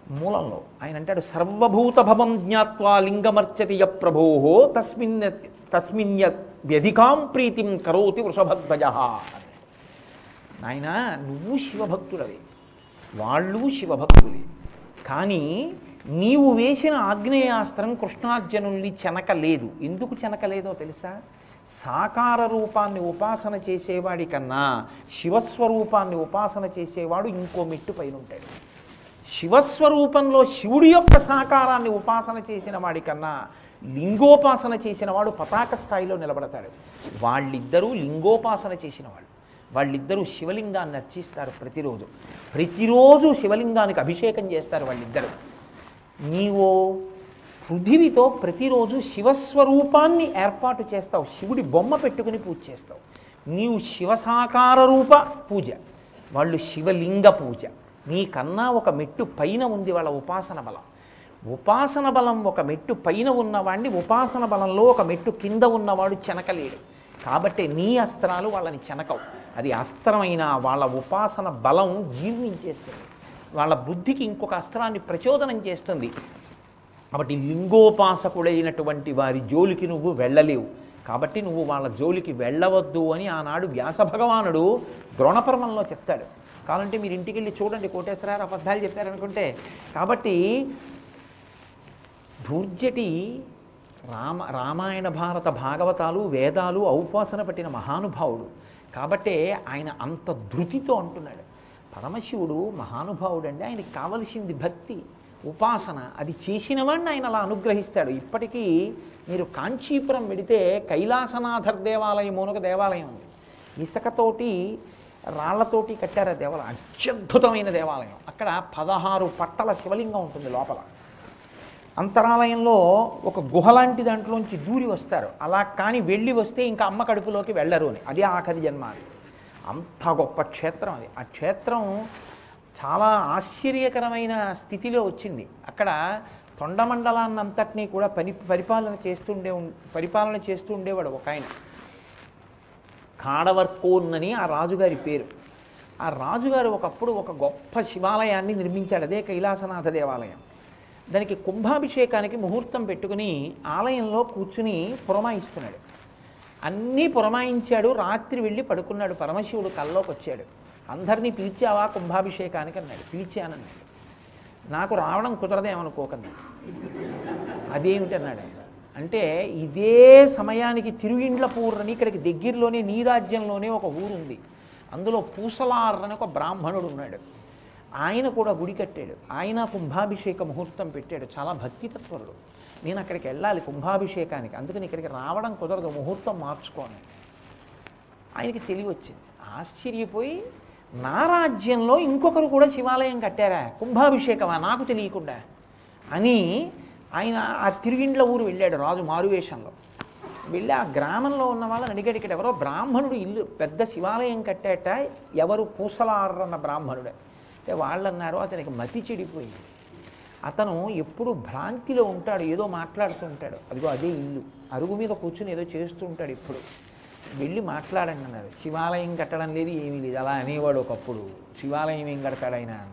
S1: మూలంలో ఆయన అంటాడు సర్వభూత భవం జ్ఞాత్వా లింగమర్చతి య ప్రభో తస్మిన్ తస్మిన్య వ్యధికాం ప్రీతిం కరోతి వృషభధ్వజ నాయన నువ్వు శివభక్తుడవే వాళ్ళు శివభక్తులే కానీ నీవు వేసిన ఆగ్నేయాస్త్రం కృష్ణార్జునుల్ని చెనకలేదు ఎందుకు చెనకలేదో తెలుసా సాకార రూపాన్ని ఉపాసన చేసేవాడి కన్నా శివస్వరూపాన్ని ఉపాసన చేసేవాడు ఇంకో మెట్టు పైన ఉంటాడు శివస్వరూపంలో శివుడి యొక్క సాకారాన్ని ఉపాసన చేసిన వాడి కన్నా లింగోపాసన చేసిన వాడు పతాక స్థాయిలో నిలబడతాడు వాళ్ళిద్దరూ లింగోపాసన చేసిన వాళ్ళు వాళ్ళిద్దరూ శివలింగాన్ని అర్చిస్తారు ప్రతిరోజు ప్రతిరోజు శివలింగానికి అభిషేకం చేస్తారు వాళ్ళిద్దరూ నీవో పృథివితో ప్రతిరోజు శివస్వరూపాన్ని ఏర్పాటు చేస్తావు శివుడి బొమ్మ పెట్టుకుని పూజ చేస్తావు నీవు శివసాకార రూప పూజ వాళ్ళు శివలింగ పూజ నీకన్నా ఒక మెట్టు పైన ఉంది వాళ్ళ ఉపాసన బలం ఉపాసన బలం ఒక మెట్టు పైన ఉన్నవాడిని ఉపాసన బలంలో ఒక మెట్టు కింద ఉన్నవాడు చెనకలేడు కాబట్టి నీ అస్త్రాలు వాళ్ళని చెనకవు అది అస్త్రమైన వాళ్ళ ఉపాసన బలం జీర్ణించేస్తుంది వాళ్ళ బుద్ధికి ఇంకొక అస్త్రాన్ని ప్రచోదనం చేస్తుంది కాబట్టి లింగోపాసకుడైనటువంటి వారి జోలికి నువ్వు వెళ్ళలేవు కాబట్టి నువ్వు వాళ్ళ జోలికి వెళ్ళవద్దు అని ఆనాడు వ్యాస భగవానుడు ద్రోణపర్వంలో చెప్తాడు కావాలంటే మీరు ఇంటికి వెళ్ళి చూడండి కోటేశ్వరారు అబద్ధాలు చెప్పారనుకుంటే కాబట్టి ధూర్జటి రామ రామాయణ భారత భాగవతాలు వేదాలు ఔపాసన పట్టిన మహానుభావుడు కాబట్టే ఆయన అంత ధృతితో అంటున్నాడు పరమశివుడు మహానుభావుడు అండి ఆయనకి కావలసింది భక్తి ఉపాసన అది చేసిన వాడిని ఆయన అలా అనుగ్రహిస్తాడు ఇప్పటికీ మీరు కాంచీపురం వెడితే కైలాసనాథర్ దేవాలయం ఒక దేవాలయం ఉంది ఇసుకతోటి రాళ్లతోటి కట్టారు ఆ దేవాలయం అత్యద్భుతమైన దేవాలయం అక్కడ పదహారు పట్టల శివలింగం ఉంటుంది లోపల అంతరాలయంలో ఒక గుహ లాంటి దాంట్లోంచి దూరి వస్తారు అలా కానీ వెళ్ళి వస్తే ఇంకా అమ్మ కడుపులోకి వెళ్ళరు అని అదే ఆఖరి జన్మ అది అంత గొప్ప క్షేత్రం అది ఆ క్షేత్రం చాలా ఆశ్చర్యకరమైన స్థితిలో వచ్చింది అక్కడ తొండమండలాన్నంతటినీ కూడా పని పరిపాలన చేస్తుండే ఉం- పరిపాలన చేస్తూ ఉండేవాడు ఒక ఆయన కాడవర్కోన్ అని ఆ రాజుగారి పేరు ఆ రాజుగారు ఒకప్పుడు ఒక గొప్ప శివాలయాన్ని నిర్మించాడు అదే కైలాసనాథ దేవాలయం దానికి కుంభాభిషేకానికి ముహూర్తం పెట్టుకుని ఆలయంలో కూర్చుని పురమాయిస్తున్నాడు అన్నీ పురమాయించాడు రాత్రి వెళ్ళి పడుకున్నాడు పరమశివుడు కల్లోకి వచ్చాడు అందరినీ పిలిచావా కుంభాభిషేకానికి అన్నాడు పిలిచానన్నాడు నాకు రావడం కుదరదేమనుకోకన్నాడు అదేమిటన్నాడు ఆయన. అంటే ఇదే సమయానికి తిరుగిండ్ల పూర్రని ఇక్కడికి దగ్గరలోనే నీ రాజ్యంలోనే ఒక ఊరుంది అందులో పూసలార్ అని ఒక బ్రాహ్మణుడు ఉన్నాడు ఆయన కూడా గుడి కట్టాడు ఆయన కుంభాభిషేక ముహూర్తం పెట్టాడు చాలా భక్తి తత్పరుడు నేను అక్కడికి వెళ్ళాలి కుంభాభిషేకానికి అందుకని ఇక్కడికి రావడం కుదరదు ముహూర్తం మార్చుకోని ఆయనకి తెలివి వచ్చింది ఆశ్చర్యపోయి నా రాజ్యంలో ఇంకొకరు కూడా శివాలయం కట్టారా కుంభాభిషేకమా నాకు తెలియకుండా అని ఆయన ఆ తిరిగిండ్ల ఊరు వెళ్ళాడు రాజు మారువేషంలో వెళ్ళి ఆ గ్రామంలో ఉన్న వాళ్ళని అడిగాడు ఇక్కడ ఎవరో బ్రాహ్మణుడు ఇల్లు పెద్ద శివాలయం కట్టాట ఎవరు పూసలారన్న బ్రాహ్మణుడే అంటే వాళ్ళు అన్నారు అతనికి మతి చెడిపోయింది అతను ఎప్పుడు భ్రాంతిలో ఉంటాడు ఏదో మాట్లాడుతూ ఉంటాడు అదిగో అదే ఇల్లు అరుగు మీద కూర్చుని ఏదో చేస్తూ ఉంటాడు ఇప్పుడు వెళ్ళి మాట్లాడండి అన్నారు శివాలయం కట్టడం లేదు ఏమీ లేదు అలా అనేవాడు ఒకప్పుడు శివాలయం ఏం కడతాడు ఆయన అన్నారు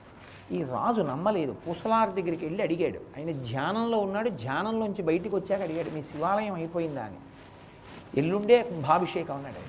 S1: ఈ రాజు నమ్మలేదు పూసలార్ దగ్గరికి వెళ్ళి అడిగాడు ఆయన ధ్యానంలో ఉన్నాడు ధ్యానంలోంచి బయటికి వచ్చాక అడిగాడు మీ శివాలయం అయిపోయిందా అని ఎల్లుండే కుంభాభిషేకం అన్నాడు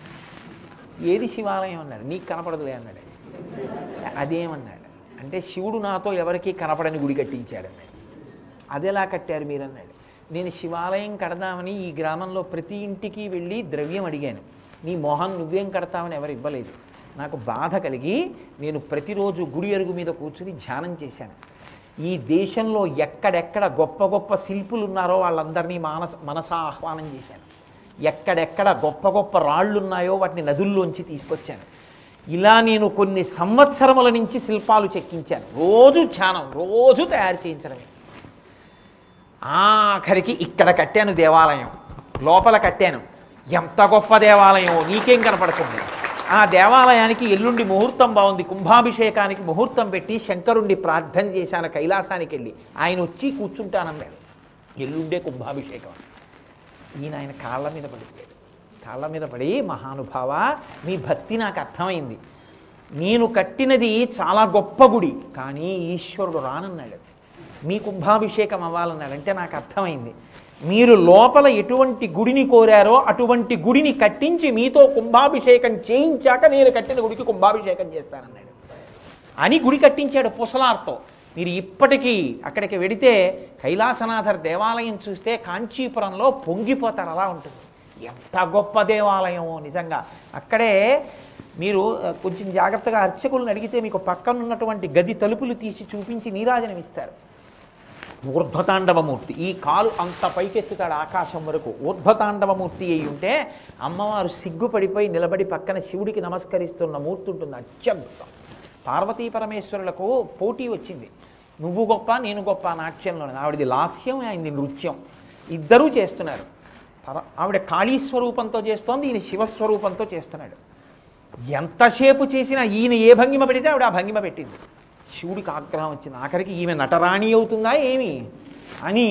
S1: ఏది శివాలయం అన్నాడు నీకు కనపడదులే అన్నాడు అదేమన్నాడు అంటే శివుడు నాతో ఎవరికీ కనపడని గుడి కట్టించాడు అన్నాడు అది ఎలా కట్టారు మీరు అన్నాడు నేను శివాలయం కడదామని ఈ గ్రామంలో ప్రతి ఇంటికి వెళ్ళి ద్రవ్యం అడిగాను నీ మొహం నువ్వేం కడతామని ఎవరు ఇవ్వలేదు నాకు బాధ కలిగి నేను ప్రతిరోజు గుడి అరుగు మీద కూర్చుని ధ్యానం చేశాను ఈ దేశంలో ఎక్కడెక్కడ గొప్ప గొప్ప శిల్పులు ఉన్నారో వాళ్ళందరినీ మానస మనసా ఆహ్వానం చేశాను ఎక్కడెక్కడ గొప్ప గొప్ప రాళ్ళు ఉన్నాయో వాటిని నదుల్లోంచి తీసుకొచ్చాను ఇలా నేను కొన్ని సంవత్సరముల నుంచి శిల్పాలు చెక్కించాను రోజు ధ్యానం రోజు తయారు చేయించడమే ఆఖరికి ఇక్కడ కట్టాను దేవాలయం లోపల కట్టాను ఎంత గొప్ప దేవాలయం నీకేం కనపడుతుంది ఆ దేవాలయానికి ఎల్లుండి ముహూర్తం బాగుంది కుంభాభిషేకానికి ముహూర్తం పెట్టి శంకరుణ్ణి ప్రార్థన చేశాను కైలాసానికి వెళ్ళి ఆయన వచ్చి కూర్చుంటానన్నాడు ఎల్లుండే కుంభాభిషేకం ఈయన ఆయన కాళ్ళ మీద పడిపోయాడు కాళ్ళ మీద పడి మహానుభావ మీ భక్తి నాకు అర్థమైంది నేను కట్టినది చాలా గొప్ప గుడి కానీ ఈశ్వరుడు రానన్నాడు మీ కుంభాభిషేకం అవ్వాలన్నాడు అంటే నాకు అర్థమైంది మీరు లోపల ఎటువంటి గుడిని కోరారో అటువంటి గుడిని కట్టించి మీతో కుంభాభిషేకం చేయించాక నేను కట్టిన గుడికి కుంభాభిషేకం చేస్తానన్నాడు అని గుడి కట్టించాడు పుసలార్తో మీరు ఇప్పటికీ అక్కడికి వెడితే కైలాసనాథర్ దేవాలయం చూస్తే కాంచీపురంలో పొంగిపోతారు అలా ఉంటుంది ఎంత గొప్ప దేవాలయమో నిజంగా అక్కడే మీరు ఆ, కొంచెం జాగ్రత్తగా అర్చకులను అడిగితే మీకు పక్కన ఉన్నటువంటి గది తలుపులు తీసి చూపించి నీరాజనం ఇస్తారు ఊర్ధ్వతాండవమూర్తి ఈ కాలు అంత పైకెత్తుతాడు ఆకాశం వరకు ఊర్ధ్వతాండవమూర్తి అయి ఉంటే అమ్మవారు సిగ్గుపడిపోయి నిలబడి పక్కన శివుడికి నమస్కరిస్తున్న మూర్తి ఉంటుంది అత్యద్భుతం పార్వతీ పరమేశ్వరులకు పోటీ వచ్చింది నువ్వు గొప్ప నేను గొప్ప నాట్యంలోనే ఆవిడది లాస్యం ఆయనది నృత్యం ఇద్దరూ చేస్తున్నారు పర- ఆవిడ కాళీ స్వరూపంతో చేస్తోంది ఈయన శివస్వరూపంతో చేస్తున్నాడు ఎంతసేపు చేసినా ఈయన ఏ భంగిమ పెడితే ఆవిడ ఆ భంగిమ పెట్టింది శివుడికి ఆగ్రహం వచ్చింది ఆఖరికి ఈమె నటరాణి అవుతుందా ఏమి అని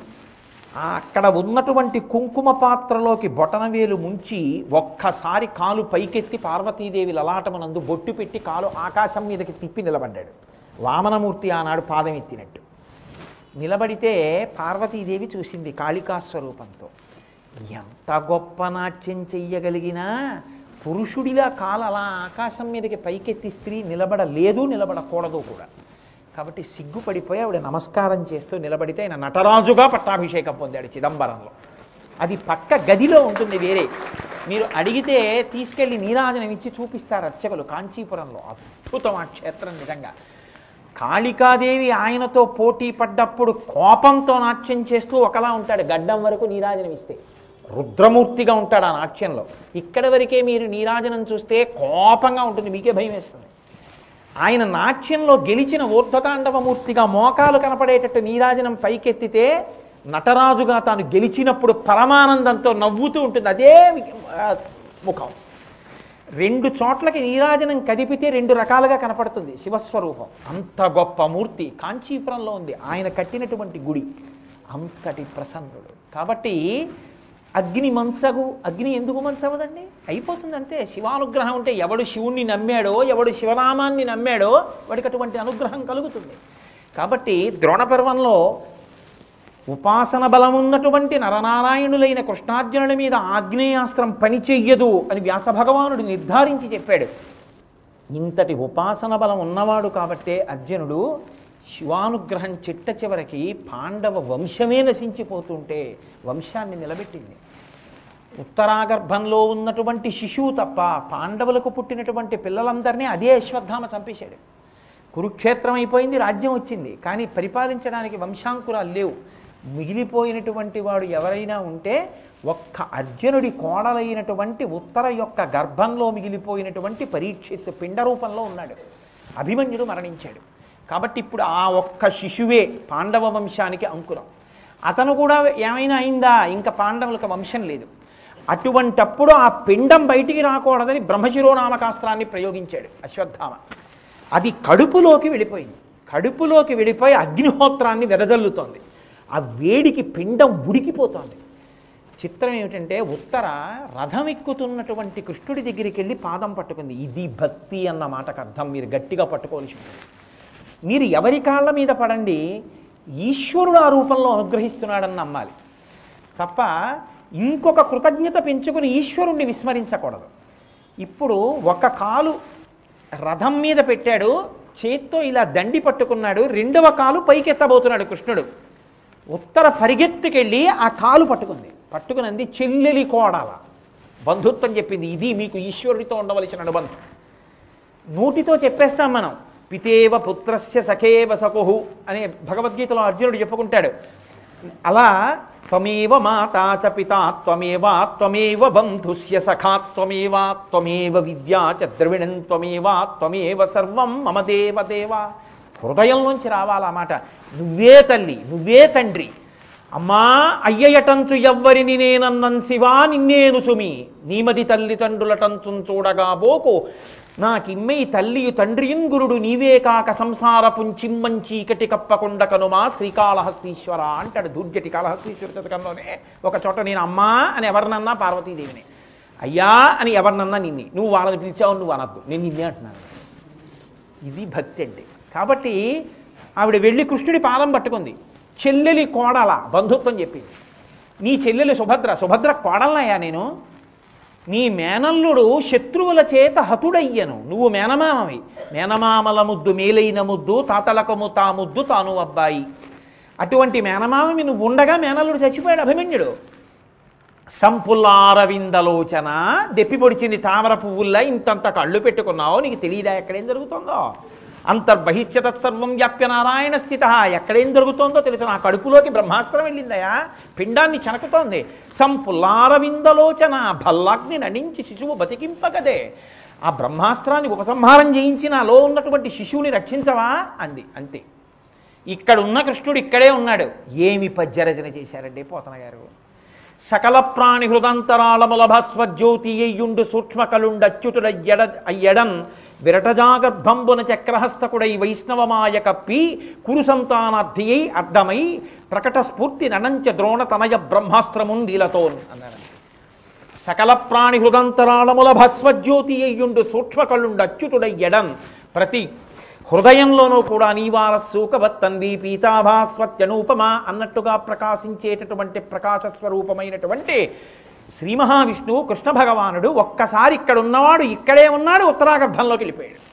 S1: ఆ అక్కడ ఉన్నటువంటి కుంకుమ పాత్రలోకి బొటనవేలు ముంచి ఒక్కసారి కాలు పైకెత్తి పార్వతీదేవి లలాటమునందు బొట్టు పెట్టి కాలు ఆకాశం మీదకి తిప్పి నిలబడ్డాడు వామనమూర్తి ఆనాడు పాదం ఎత్తినట్టు నిలబడితే పార్వతీదేవి చూసింది కాళికా స్వరూపంతో ఎంత గొప్ప నాట్యం చెయ్యగలిగినా పురుషుడిలా కాలు అలా ఆకాశం మీదకి పైకెత్తి స్త్రీ నిలబడలేదు నిలబడకూడదు కూడా కాబట్టి సిగ్గుపడిపోయి ఆవిడ నమస్కారం చేస్తూ నిలబడితే ఆయన నటరాజుగా పట్టాభిషేకం పొందాడు చిదంబరంలో అది పక్క గదిలో ఉంటుంది వేరే మీరు అడిగితే తీసుకెళ్లి నీరాజనం ఇచ్చి చూపిస్తారు అర్చకులు కాంచీపురంలో అద్భుతం ఆ క్షేత్రం నిజంగా కాళికాదేవి ఆయనతో పోటీ పడ్డప్పుడు కోపంతో నాట్యం చేస్తూ ఒకలా ఉంటాడు గడ్డం వరకు నీరాజనం ఇస్తే రుద్రమూర్తిగా ఉంటాడు ఆ నాట్యంలో ఇక్కడ వరకే మీరు నీరాజనం చూస్తే కోపంగా ఉంటుంది మీకే భయం వేస్తుంది ఆయన నాట్యంలో గెలిచిన ఊర్ధ్వతాండవమూర్తిగా మోకాలు కనపడేటట్టు నీరాజనం పైకెత్తితే నటరాజుగా తాను గెలిచినప్పుడు పరమానందంతో నవ్వుతూ ఉంటుంది అదే ఆ, ముఖం రెండు చోట్లకి నీరాజనం కదిపితే రెండు రకాలుగా కనపడుతుంది శివస్వరూపం అంత గొప్ప మూర్తి కాంచీపురంలో ఉంది ఆయన కట్టినటువంటి గుడి అంతటి ప్రసన్నుడు కాబట్టి అగ్ని మంచగు అగ్ని ఎందుకు మంచవదండి అయిపోతుంది అంతే శివానుగ్రహం ఉంటే ఎవడు శివుణ్ణి నమ్మాడో ఎవడు శివనామాన్ని నమ్మాడో వాడికి అటువంటి అనుగ్రహం కలుగుతుంది కాబట్టి ద్రోణపర్వంలో ఉపాసన బలమున్నటువంటి నరనారాయణులైన కృష్ణార్జునుల మీద ఆగ్నేయాస్త్రం పనిచెయ్యదు అని వ్యాస భగవానుడు నిర్ధారించి చెప్పాడు ఇంతటి ఉపాసన బలం ఉన్నవాడు కాబట్టే అర్జునుడు శివానుగ్రహం చిట్ట చివరికి పాండవ వంశమే నశించిపోతుంటే వంశాన్ని నిలబెట్టింది ఉత్తరాగర్భంలో ఉన్నటువంటి శిశువు తప్ప పాండవులకు పుట్టినటువంటి పిల్లలందరినీ అదే అశ్వత్థామ చంపేశాడు కురుక్షేత్రం అయిపోయింది రాజ్యం వచ్చింది కానీ పరిపాలించడానికి వంశాంకురాలు లేవు మిగిలిపోయినటువంటి వాడు ఎవరైనా ఉంటే ఒక్క అర్జునుడి కోడలైనటువంటి ఉత్తర యొక్క గర్భంలో మిగిలిపోయినటువంటి పరీక్షిత్ పిండ రూపంలో ఉన్నాడు అభిమన్యుడు మరణించాడు కాబట్టి ఇప్పుడు ఆ ఒక్క శిశువే పాండవ వంశానికి అంకురం అతను కూడా ఏమైనా అయిందా ఇంకా పాండవులకు వంశం లేదు అటువంటప్పుడు ఆ పిండం బయటికి రాకూడదని బ్రహ్మశిరోనామకాస్త్రాన్ని ప్రయోగించాడు అశ్వత్థామ అది కడుపులోకి వెళ్ళిపోయింది కడుపులోకి వెళ్ళిపోయి అగ్నిహోత్రాన్ని వెదజల్లుతోంది ఆ వేడికి పిండం ఉడికిపోతోంది చిత్రం ఏమిటంటే ఉత్తర రథం ఎక్కుతున్నటువంటి కృష్ణుడి దగ్గరికి వెళ్ళి పాదం పట్టుకుంది ఇది భక్తి అన్న మాటకు అర్థం మీరు గట్టిగా పట్టుకోవాల్సి ఉంటుంది మీరు ఎవరి కాళ్ళ మీద పడండి ఈశ్వరుడు ఆ రూపంలో అనుగ్రహిస్తున్నాడని నమ్మాలి తప్ప ఇంకొక కృతజ్ఞత పెంచుకుని ఈశ్వరుణ్ణి విస్మరించకూడదు ఇప్పుడు ఒక కాలు రథం మీద పెట్టాడు చేత్తో ఇలా దండి పట్టుకున్నాడు రెండవ కాలు పైకెత్తబోతున్నాడు కృష్ణుడు ఉత్తర పరిగెత్తుకెళ్ళి ఆ కాలు పట్టుకుంది పట్టుకునంది చెల్లెలి కోడాల బంధుత్వం చెప్పింది ఇది మీకు ఈశ్వరుడితో ఉండవలసిన అనుబంధం నోటితో చెప్పేస్తాం మనం పితేవ పుత్రస్య సఖేవ సకుహు అనే భగవద్గీతలో అర్జునుడు చెప్పుకుంటాడు అలా త్వమేవ మాతా చ పితా త్వమేవ త్వమేవ బంధుస్య సఖా త్వమేవ త్వమేవ విద్యా చ ద్రవిణం త్వమేవ త్వమేవ సర్వం మమ దేవ దేవ హృదయంలోంచి రావాలి ఆ మాట నువ్వే తల్లి నువ్వే తండ్రి అమ్మా అయ్యయటంచు ఎవ్వరిని నేనన్నం శివా నిన్నేను సుమి నీమది తల్లిదండ్రులటంచు చూడగా బోకు నాకిమ్మై తల్లియు తండ్రియున్ గురుడు నీవే కాక సంసారపు చిమ్మంచీకటి కప్పకుండ కనుమా శ్రీకాళహస్తీశ్వర అంటాడు దూర్జటి కాళహస్తీశ్వర శతకంలోనే ఒక చోట నేను అమ్మా అని ఎవరినన్నా పార్వతీదేవిని అయ్యా అని ఎవరినన్నా నిన్నే నువ్వు వాళ్ళని పిలిచావు నువ్వు అనద్దు నేను నిన్నే అంటున్నాను ఇది భక్తి అంటే కాబట్టి ఆవిడ వెళ్ళి కృష్ణుడి పాదం పట్టుకుంది చెల్లెలి కోడల బంధుత్వం చెప్పింది నీ చెల్లెలి సుభద్ర సుభద్ర కోడలనయ్యా నేను నీ మేనల్లుడు శత్రువుల చేత హతుడయ్యను నువ్వు మేనమామవి మేనమామల ముద్దు మేలైన ముద్దు తాతలకము తా ముద్దు తాను అబ్బాయి అటువంటి మేనమామవి నువ్వు ఉండగా మేనల్లుడు చచ్చిపోయాడు అభిమన్యుడు సంపుల్లారవిందలోచన దెప్పి పొడిచింది తామర పువ్వుల్లా ఇంతంత కళ్ళు పెట్టుకున్నావు నీకు తెలియదా ఎక్కడేం జరుగుతుందో అంతర్బహిష్యత సర్వం వ్యాప్య నారాయణ స్థిత ఎక్కడేం జరుగుతోందో తెలుసు నా కడుపులోకి బ్రహ్మాస్త్రం వెళ్ళిందయా పిండాన్ని చనకుతోంది సంపుల్లారవిందలోచన భల్లాగ్ని నడించి శిశువు బతికింపగదే ఆ బ్రహ్మాస్త్రాన్ని ఉపసంహారం చేయించి నాలో ఉన్నటువంటి శిశువుని రక్షించవా అంది అంతే ఇక్కడ ఉన్న కృష్ణుడు ఇక్కడే ఉన్నాడు ఏమి పద్యరచన చేశారండి పోతన గారు సకల ప్రాణి హృదంతరాళముల భస్వజ్యోతి అయ్యుండు సూక్ష్మ కలుండచ్యుతుడ ఎడ అయ్యడన్ విరటజాగర్భంబున చక్రహస్తకుడై వైష్ణవమాయ కప్పి కురు సంతానార్థియై అడ్డమై ప్రకట స్ఫూర్తి ననంచ ద్రోణ తనయ బ్రహ్మాస్త్రముందిలతోన్ అన్నాడు సకల ప్రాణి హృదంతరాళముల భస్వజ్యోతి అయ్యుండు సూక్ష్మ కళ్ళుండు అచ్యుతుడయ్యడన్ ప్రతి హృదయంలోనూ కూడా నీవార సూకవత్తన్వి పీతాభాస్వత్యనూపమా అన్నట్టుగా ప్రకాశించేటటువంటి ప్రకాశ స్వరూపమైనటువంటి శ్రీ మహావిష్ణువు కృష్ణ భగవానుడు ఒక్కసారి ఇక్కడ ఉన్నవాడు ఇక్కడే ఉన్నాడు ఉత్తరాగర్భంలోకి వెళ్ళిపోయాడు